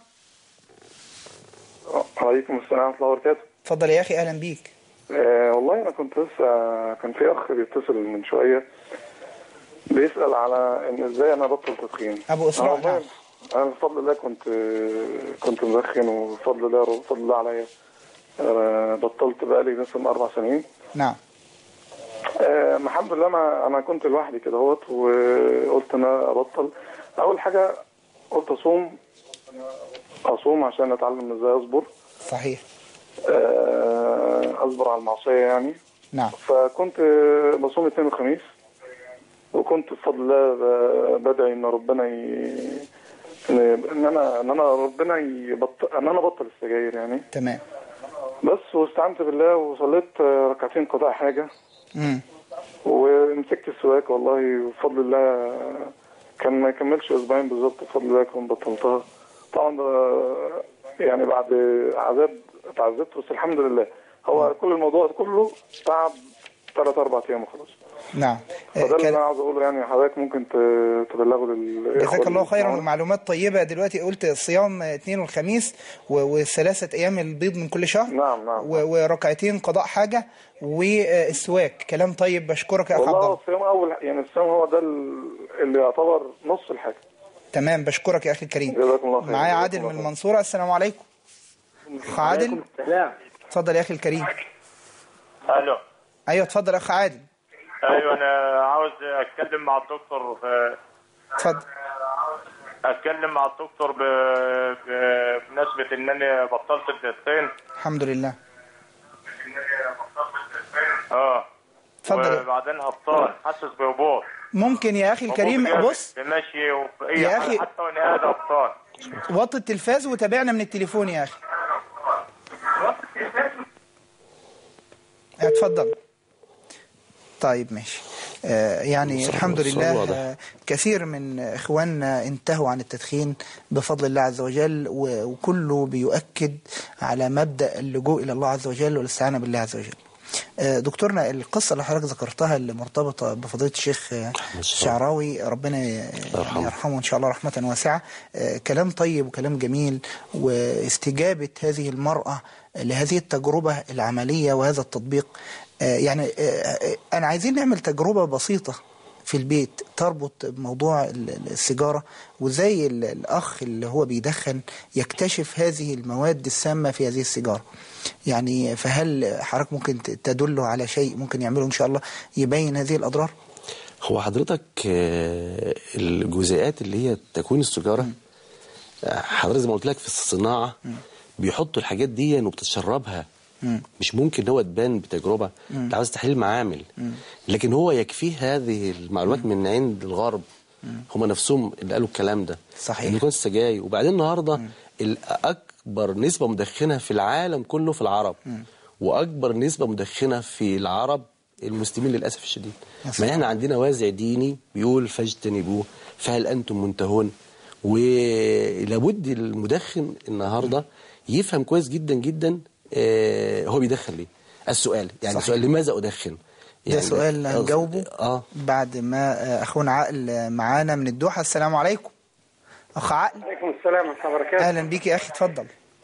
وعليكم السلام ورحمة الله وبركاته
اتفضل يا أخي أهلا بيك
آه والله أنا كنت لسه كان في أخ بيتصل من شوية بيسأل على إن إزاي أنا أبطل تدخين
أبو إسراء،
أنا والله
نعم.
أنا بفضل الله كنت كنت مدخن وبفضل الله بفضل الله عليا آه، بطلت بقالي مثلا أربع سنين
نعم
آه، الحمد لله ما أنا كنت لوحدي كده اهوت وقلت أنا أبطل أول حاجة قلت أصوم أصوم عشان أتعلم إزاي أصبر
صحيح
آه، أصبر على المعصية يعني
نعم
فكنت بصوم اثنين وخميس وكنت بفضل الله ب- بدعي ان ربنا ي... ان انا ان انا ربنا يبطل ان انا ابطل السجاير يعني
تمام
بس واستعنت بالله وصليت ركعتين قضاء حاجه
مم.
ومسكت السواك والله بفضل الله كان ما يكملش اسبوعين بالظبط بفضل الله كنت بطلتها طبعا ده يعني بعد عذاب اتعذبت بس الحمد لله هو كل الموضوع كله تعب ثلاث اربع ايام وخلاص
نعم آه،
فده اللي
كان-
انا عاوز اقوله يعني حضرتك ممكن ت- تبلغه للاخوه
جزاك الله خيرا
اللي
معلومات طيبة دلوقتي قلت الصيام اثنين والخميس و- وثلاثة أيام البيض من كل شهر
نعم نعم
و- وركعتين قضاء حاجة والسواك كلام طيب بشكرك يا أخ عبد
والله
الله
الصيام اول يعني الصيام هو ده ال- اللي يعتبر نص الحاجه
تمام بشكرك يا أخي الكريم
جزاكم الله خير
معايا
جزاكم
عادل
الله
من
خير.
المنصورة السلام عليكم أخ عادل
السلام
اتفضل يا أخي الكريم
الو
أيوه اتفضل يا أخ عادل
ايوه انا عاوز اتكلم مع الدكتور في
اتفضل
اتكلم مع الدكتور ب... ب... بمناسبه ان انا بطلت التدخين
الحمد لله
اه
اتفضل.
وبعدين هبطان حاسس بهبوط
ممكن يا أخي الكريم
هبوط جامد
بص
في مشي وفي اي
يا
حاجه
أخي-
حتى وانا قاعد هبطان
وطي التلفاز وتابعنا من التليفون يا أخي اتفضل طيب ماشي آه، يعني
الصوت-
الحمد
الصوت
لله
واضح.
آه، كثير من اخواننا انتهوا عن التدخين بفضل الله عز وجل و- وكله بيؤكد على مبدأ اللجوء إلى الله عز وجل والاستعانة بالله عز وجل آه، دكتورنا القصة اللي حضرتك ذكرتها اللي مرتبطة بفضيلة الشيخ آه، الشعراوي ربنا ي- يعني يرحمه إن شاء الله رحمة واسعة آه، كلام طيب وكلام جميل واستجابة هذه المرأة لهذه التجربة العملية وهذا التطبيق آه، يعني آه، آه، أنا عايزين نعمل تجربة بسيطة في البيت تربط بموضوع ال- ال- السيجارة وزي ال- الأخ اللي هو بيدخن يكتشف هذه المواد السامة في هذه السيجارة يعني فهل حضرتك ممكن ت- تدله على شيء ممكن يعمله إن شاء الله يبين هذه الأضرار
هو حضرتك آه، الجزيئات اللي هي تكوين السيجاره آه، حضرتك زي ما قلت لك في الصناعه بيحطوا الحاجات دي وبتتشربها
مم.
مش ممكن هو تبان بتجربه
مم.
انت عاوز تحليل معامل
مم.
لكن هو يكفيه هذه المعلومات من عند الغرب هم نفسهم اللي قالوا الكلام ده
صحيح.
اللي يكون السجاير وبعدين النهارده اكبر نسبه مدخنه في العالم كله في العرب واكبر نسبه مدخنه في العرب المسلمين للاسف الشديد
يا
ما
سلام.
احنا عندنا وازع ديني بيقول فاجتنبوه فهل انتم منتهون ولابد المدخن النهارده يفهم كويس جدا جدا آه هو بيدخن ليه السؤال يعني
صحيح.
السؤال لماذا ادخن
ده سؤال هنجاوبه
اه
بعد ما آه، أخونا عقل آه، معانا من الدوحة السلام عليكم أخ عقل
عليكم السلام ورحمة الله وبركاته
أهلا بيك يا أخي اتفضل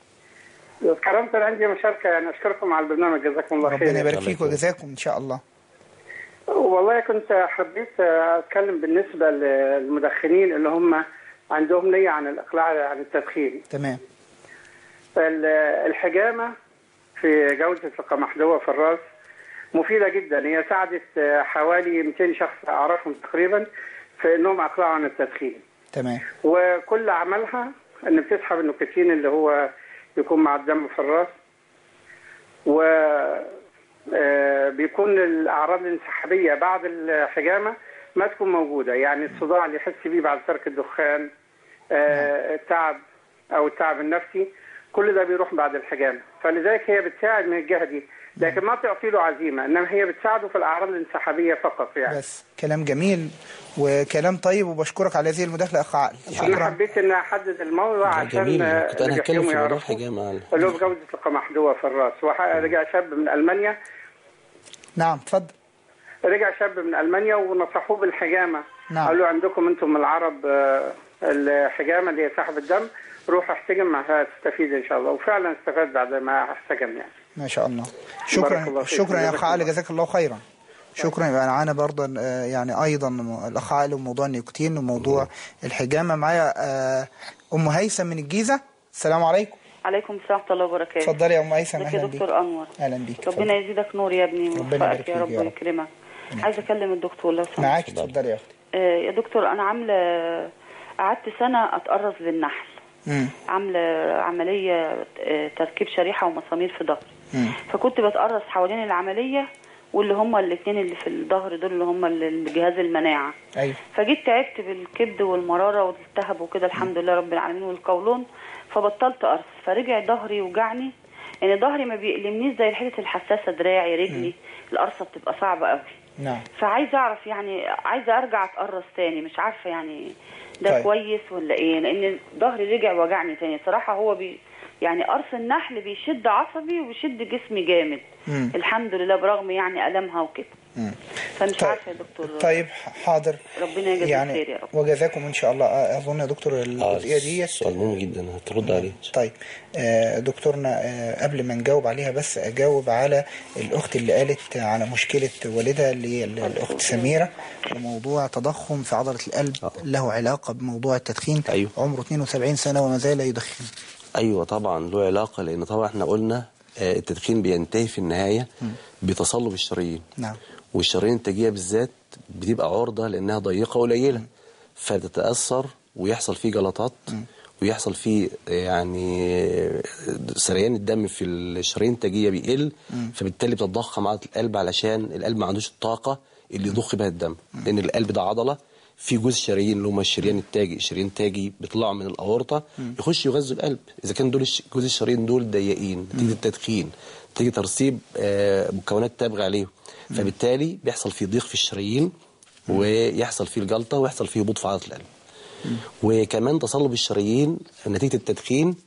كرمت أنا عندي مشاركة يعني أشكركم على البرنامج جزاكم الله خير
ربنا يبارك فيك وجزاكم إن شاء الله
والله كنت حبيت أتكلم بالنسبة للمدخنين اللي هم عندهم نية عن الإقلاع عن التدخين
تمام
ال- الحجامة في جودة القمحدوة في الراس مفيدة جدا هي ساعدت حوالي 200 شخص أعرفهم تقريبا في إنهم أقلعوا عن التدخين
تمام
وكل عملها ان بتسحب النيكوتين اللي هو يكون مع الدم في الراس و آه، بيكون الاعراض الانسحابيه بعد الحجامه ما تكون موجوده يعني الصداع اللي يحس بيه بعد ترك الدخان آه، التعب او التعب النفسي كل ده بيروح بعد الحجامه فلذلك هي بتساعد من الجهه دي لكن ما تعطي له عزيمه انما هي بتساعده في الاعراض الانسحابيه فقط يعني
بس كلام جميل وكلام طيب وبشكرك على هذه المداخلة أخ عقل
انا
شكرا
حبيت ان احدد الموضوع عشان
جميل
آه،
كنت انا
اللي
هتكلم
بيحكموا
في موضوع
يعرفوا.
الحجامه
اللي هو بجودة القمحدوة في الراس ورجع شاب من ألمانيا
نعم اتفضل
رجع شاب من ألمانيا ونصحوه بالحجامة
نعم.
قالوا عندكم أنتم العرب آه، الحجامة اللي هي سحب الدم روح احتجم هتستفيد إن شاء الله وفعلا استفاد بعد ما احتجم يعني
ما شاء الله
بارك
شكرا
الله فيك.
شكرا يا
جزاك
أخ عقل
الله.
جزاك الله خيرا شكرا يبقى معانا برضه آه، يعني ايضا الاخ عائل وموضوع النيكوتين وموضوع الحجامه معايا آه، ام هيثم من الجيزه السلام عليكم
عليكم السلام ورحمة الله وبركاته
اتفضلي يا ام هيثم
ازيك يا
اهلا بيك
دكتور أنور
اهلا بيك
ربنا يزيدك نور يا ابني
ربنا
ويوفقك
يبارك
يا
فيك
رب
يا رب.
ويكرمك عايزة أكلم الدكتور لو سمحت
معاك اتفضلي يا اختي
آه، يا دكتور أنا عاملة قعدت سنة أتقرص بالنحل
مم.
عاملة عملية آه، تركيب شريحة ومسامير في ظهري
مم.
فكنت بتقرص حوالين العملية واللي هم الاثنين اللي في الظهر دول اللي هم اللي- جهاز المناعة
ايوه
فجيت تعبت بالكبد والمرارة والالتهاب وكده الحمد لله رب العالمين والقولون فبطلت قرص فرجع ظهري وجعني يعني ظهري ما بيألمنيش زي الحتة الحساسة دراعي رجلي القرصة بتبقى صعبة قوي
نعم
فعايزه اعرف يعني عايزه ارجع اتقرص تاني مش عارفه يعني ده
طيب.
طيب. كويس ولا ايه لان ظهري رجع وجعني تاني صراحه هو بي يعني قرص النحل بيشد عصبي وبيشد جسمي جامد
مم.
الحمد لله برغم يعني المها وكده
مم.
فمش
طيب.
عارفه يا دكتور
طيب حاضر
ربنا يجازيك
يعني
خير يا رب
وجزاكم ان شاء الله آه، اظن يا دكتور الجزئيه دي
سؤال مهم جدا هترد عليه
طيب آه، دكتورنا آه، قبل ما نجاوب عليها بس اجاوب على الاخت اللي قالت على مشكله والدها اللي هي الاخت سميره وموضوع تضخم في عضله القلب له علاقه بموضوع التدخين
أيوه.
عمره 72 سنه وما زال يدخن
ايوه طبعا له علاقه لان طبعا احنا قلنا آه، التدخين بينتهي في النهايه بتصلب الشرايين
نعم
والشرايين التاجيه بالذات بتبقى عرضه لانها ضيقه قليله فتتاثر ويحصل فيه جلطات ويحصل فيه يعني سريان الدم في الشرايين التاجيه بيقل
مم.
فبالتالي بتتضخم عضله القلب علشان القلب ما عندوش الطاقه اللي يضخ بها الدم لان القلب ده عضله في جزء شرايين اللي هم الشريان التاجي الشريان التاجي بيطلعوا من الاورطه
مم.
يخش يغذوا القلب اذا كان دول الش- جزء الشرايين دول ضيقين نتيجه التدخين نتيجه ترسيب آه، مكونات تابغه عليهم فبالتالي بيحصل فيه ضيق في الشرايين ويحصل فيه الجلطه ويحصل فيه هبوط في عضله القلب وكمان تصلب الشرايين نتيجه التدخين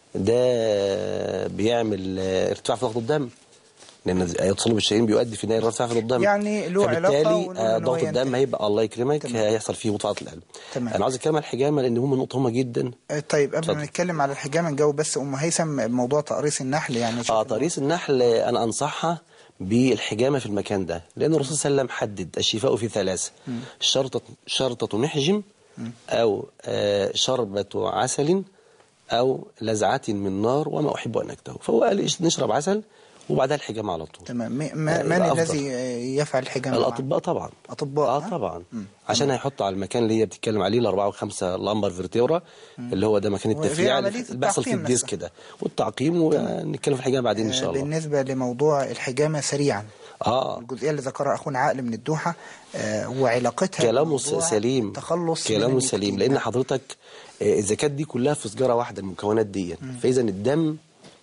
ده بيعمل آه، ارتفاع في ضغط الدم لان تصلب الشرايين بيؤدي في النهايه ارتفاع في ضغط الدم
يعني له علاقة
فبالتالي
ونقول
آه،
إن هو
ضغط الدم هيبقى الله يكرمك هيحصل فيه هبوط في عضله القلب
تمام.
انا عاوز اتكلم عن الحجامه لان هم نقطه مهمه جدا
آه، طيب قبل
اتفضل.
ما نتكلم على الحجامه نجاوب بس ام هيثم موضوع تقريص النحل يعني
اه تقريص النحل آه، انا انصحها بالحجامه في المكان ده لان الرسول صلى الله عليه وسلم حدد الشفاء في ثلاثه
مم.
شرطه شرطه محجم او آه، شربه عسل او لزعه من نار وما احب ان اكتهه فهو قال إيش- نشرب عسل وبعدها الحجامه على طول
تمام م- ما-
آه،
من
يبقى أفضل.
الذي آه، يفعل الحجامه
الاطباء طبعا
اطباء
اه طبعا عشان هيحطوا على المكان اللي هي بتتكلم عليه الاربعه وخمسه لامبر فيرتيورا اللي هو ده مكان
وفي
التفريع
عملية
اللي بيحصل فيه
التعقيم
الديسك ده والتعقيم ونتكلم في الحجامه بعدين ان شاء الله
بالنسبه لموضوع الحجامه سريعا
اه
الجزئيه اللي ذكرها اخونا عقل من الدوحه آه، وعلاقتها
كلامه
بموضوع
سليم
تخلص من
كلامه
النيكوتين.
سليم لان حضرتك آه، اذا كانت دي كلها في سجاره واحده المكونات دي فاذا الدم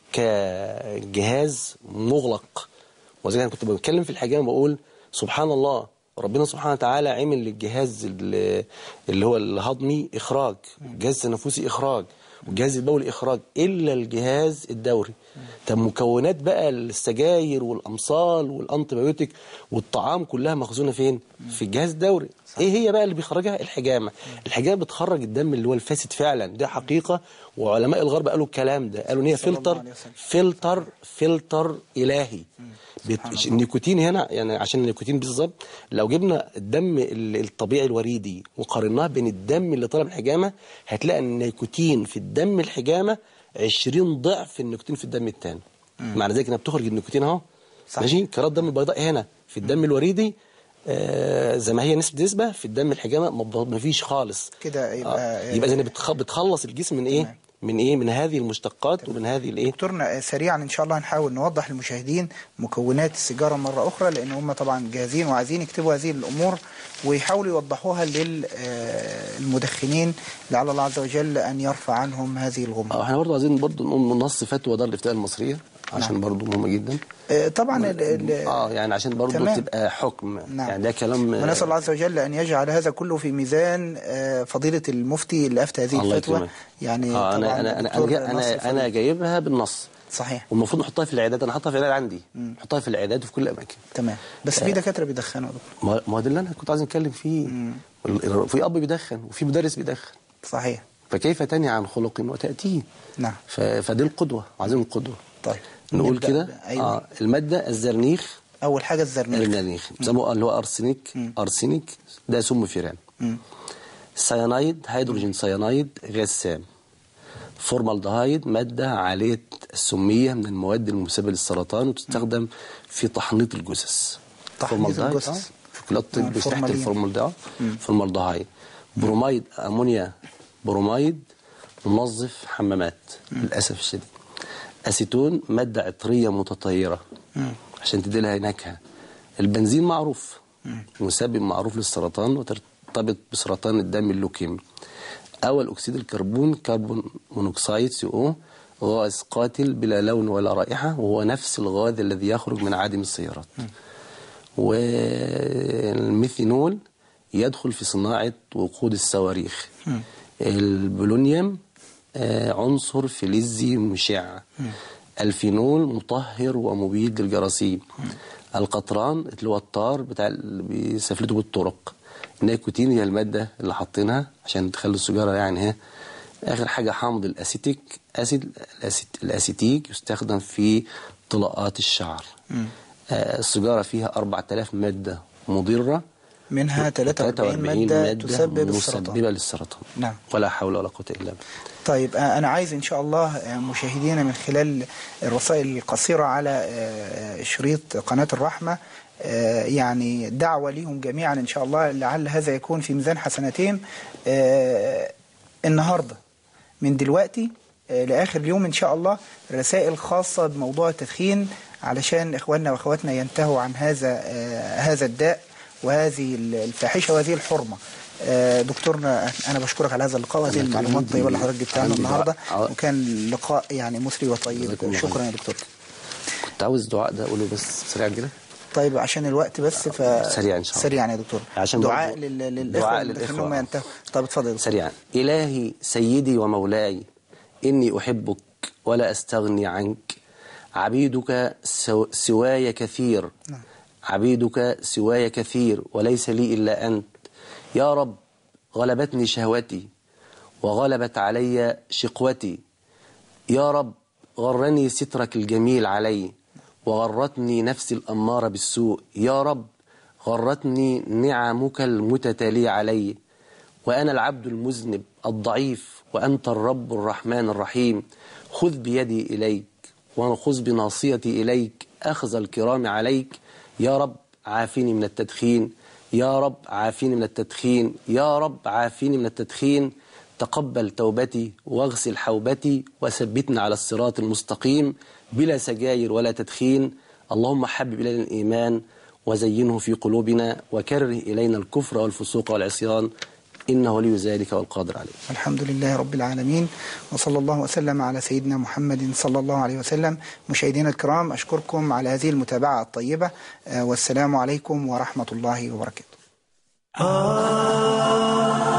كجهاز مغلق وزي ما أنا كنت بتكلم في الحجامه بقول سبحان الله ربنا سبحانه وتعالى عمل للجهاز اللي اللي هو الهضمي اخراج الجهاز التنفسي اخراج والجهاز البولي اخراج الا الجهاز الدوري طب مكونات بقى السجاير والامصال والانتيبيوتيك والطعام كلها مخزونه فين في الجهاز الدوري ايه هي بقى اللي بيخرجها الحجامه الحجامه بتخرج الدم اللي هو الفاسد فعلا ده حقيقه وعلماء الغرب قالوا الكلام ده قالوا ان هي
صلى الله
فلتر
عليه وسلم.
فلتر فلتر الهي بت... النيكوتين هنا يعني عشان النيكوتين بالظبط لو جبنا الدم ال- الطبيعي الوريدي وقارناه بين الدم اللي طالع من الحجامه هتلاقي ان النيكوتين في الدم الحجامه 20 ضعف النيكوتين في الدم الثاني معنى ذلك انها بتخرج النيكوتين اهو ماشي كرات دم البيضاء هنا في الدم الوريدي آه زي ما هي نسبه نسبه في الدم الحجامه ما ب- ما فيش خالص
كده يبقى
آه يبقى اذا بتخ... بتخلص الجسم من ايه من ايه من هذه المشتقات ومن هذه الايه
دكتورنا آه، سريعا ان شاء الله هنحاول نوضح للمشاهدين مكونات السيجاره مره اخرى لان هم طبعا جاهزين وعايزين يكتبوا هذه الامور ويحاولوا يوضحوها للمدخنين لعل الله عز وجل ان يرفع عنهم هذه الغمه
اه احنا برضه عايزين برضه نقوم نص فتوى دار الافتاء المصريه عشان
نعم.
برضه مهمه جدا
آه، طبعا ال- ال-
اه يعني عشان برضه
تمام.
تبقى حكم
نعم.
يعني ده كلام آه،
ونسال الله عز وجل ان يجعل هذا كله في ميزان آه، فضيله المفتي اللي افتى هذه
الله
الفتوى
يكرمك.
يعني
آه
طبعا
انا انا انا
الدكتور
انا
نصر
انا, أنا جايبها بالنص
صحيح
والمفروض نحطها في العيادات انا حاطها في العيادات عندي
مم.
نحطها في العيادات وفي كل الاماكن
تمام بس في دكاتره بيدخنوا يا دكتور
ما ما هو ده اللي انا كنت عايز اتكلم فيه ال- في اب بيدخن وفي مدرس بيدخن
صحيح
فكيف تنهي عن خلق وتاتيه
نعم
ف- فدي القدوه عايزين القدوه
طيب
نقول
نبدأ
كده
ب- أيوة.
آه الماده الزرنيخ
اول حاجه الزرنيخ
الزرنيخ بيسموه اللي هو ارسنيك ارسنيك ده سم فيران
مم.
سيانايد هيدروجين سيانايد غاز سام فورمالدهايد مادة عالية السمية من المواد المسببة للسرطان وتستخدم في تحنيط الجثث
تحنيط
فورمالدهايد،
الجثث.
آه، في كليات
آه،
الطب تحت
الفورمالين.
الفورمالدهايد
مم.
فورمالدهايد برومايد امونيا برومايد منظف حمامات للاسف الشديد اسيتون مادة عطرية متطهرة
مم.
عشان تدي لها نكهة البنزين معروف مسبب معروف للسرطان وترتبط بسرطان الدم اللوكيمي أول أكسيد الكربون كربون مونوكسيد سي او غاز قاتل بلا لون ولا رائحة وهو نفس الغاز الذي يخرج من عادم السيارات والميثينول يدخل في صناعة وقود الصواريخ البولونيوم آه، عنصر فلزي مشع الفينول مطهر ومبيد للجراثيم القطران اللي هو الطار بتاع اللي بيسفلته بالطرق النيكوتين هي المادة اللي حاطينها عشان تخلي السيجارة يعني ها آخر حاجة حامض الأسيتيك أسيد الأسيت- الأسيتيك يستخدم في طلاءات الشعر آه، السيجارة فيها 4000 مادة مضرة
منها 43 ماده تسبب السرطان
مسببة للسرطان
نعم
ولا حول ولا قوة إلا بالله
طيب آه، أنا عايز إن شاء الله آه، مشاهدينا من خلال الرسائل القصيرة على آه، شريط قناة الرحمة آه، يعني دعوة ليهم جميعا إن شاء الله لعل هذا يكون في ميزان حسناتهم آه، النهاردة من دلوقتي آه، لآخر اليوم إن شاء الله رسائل خاصة بموضوع التدخين علشان إخواننا وأخواتنا ينتهوا عن هذا آه، هذا الداء وهذه الفاحشة وهذه الحرمة آه، دكتورنا أنا بشكرك على هذا اللقاء وهذه
أنا كان
المعلومات
عندي-
الطيبة اللي حضرتك جبتها لنا
عندي
النهاردة
دعاء.
وكان لقاء يعني مثري وطيب
جزاكم الله
شكرا
خير.
يا دكتور
كنت عاوز دعاء ده أقوله بس سريع كده
طيب عشان الوقت بس ف
سريع إن شاء الله.
سريعا يا دكتور
عشان
دعاء
برضو-
لل... للإخوة
دعاء
اللي
للإخوة.
داخلين ينتهوا طب اتفضل يا دكتور
سريعا إلهي سيدي ومولاي إني أحبك ولا أستغني عنك عبيدك سو- سواي كثير عبيدك سواي كثير وليس لي إلا أنت يا رب غلبتني شهوتي وغلبت علي شقوتي يا رب غرني سترك الجميل علي وغرتني نفسي الأمارة بالسوء يا رب غرتني نعمك المتتالية علي وأنا العبد المذنب الضعيف وأنت الرب الرحمن الرحيم خذ بيدي إليك وخذ بناصيتي إليك أخذ الكرام عليك يا رب عافيني من التدخين يا رب عافيني من التدخين يا رب عافيني من التدخين تقبل توبتي واغسل حوبتي وثبتنا على الصراط المستقيم بلا سجاير ولا تدخين اللهم حبب إلينا الإيمان وزينه في قلوبنا وكره إلينا الكفر والفسوق والعصيان إنه ولي ذلك والقادر عليه
الحمد لله رب العالمين وصلى الله وسلم على سيدنا محمد صلى الله عليه وسلم مشاهدينا الكرام أشكركم على هذه المتابعة الطيبة آه، والسلام عليكم ورحمة الله وبركاته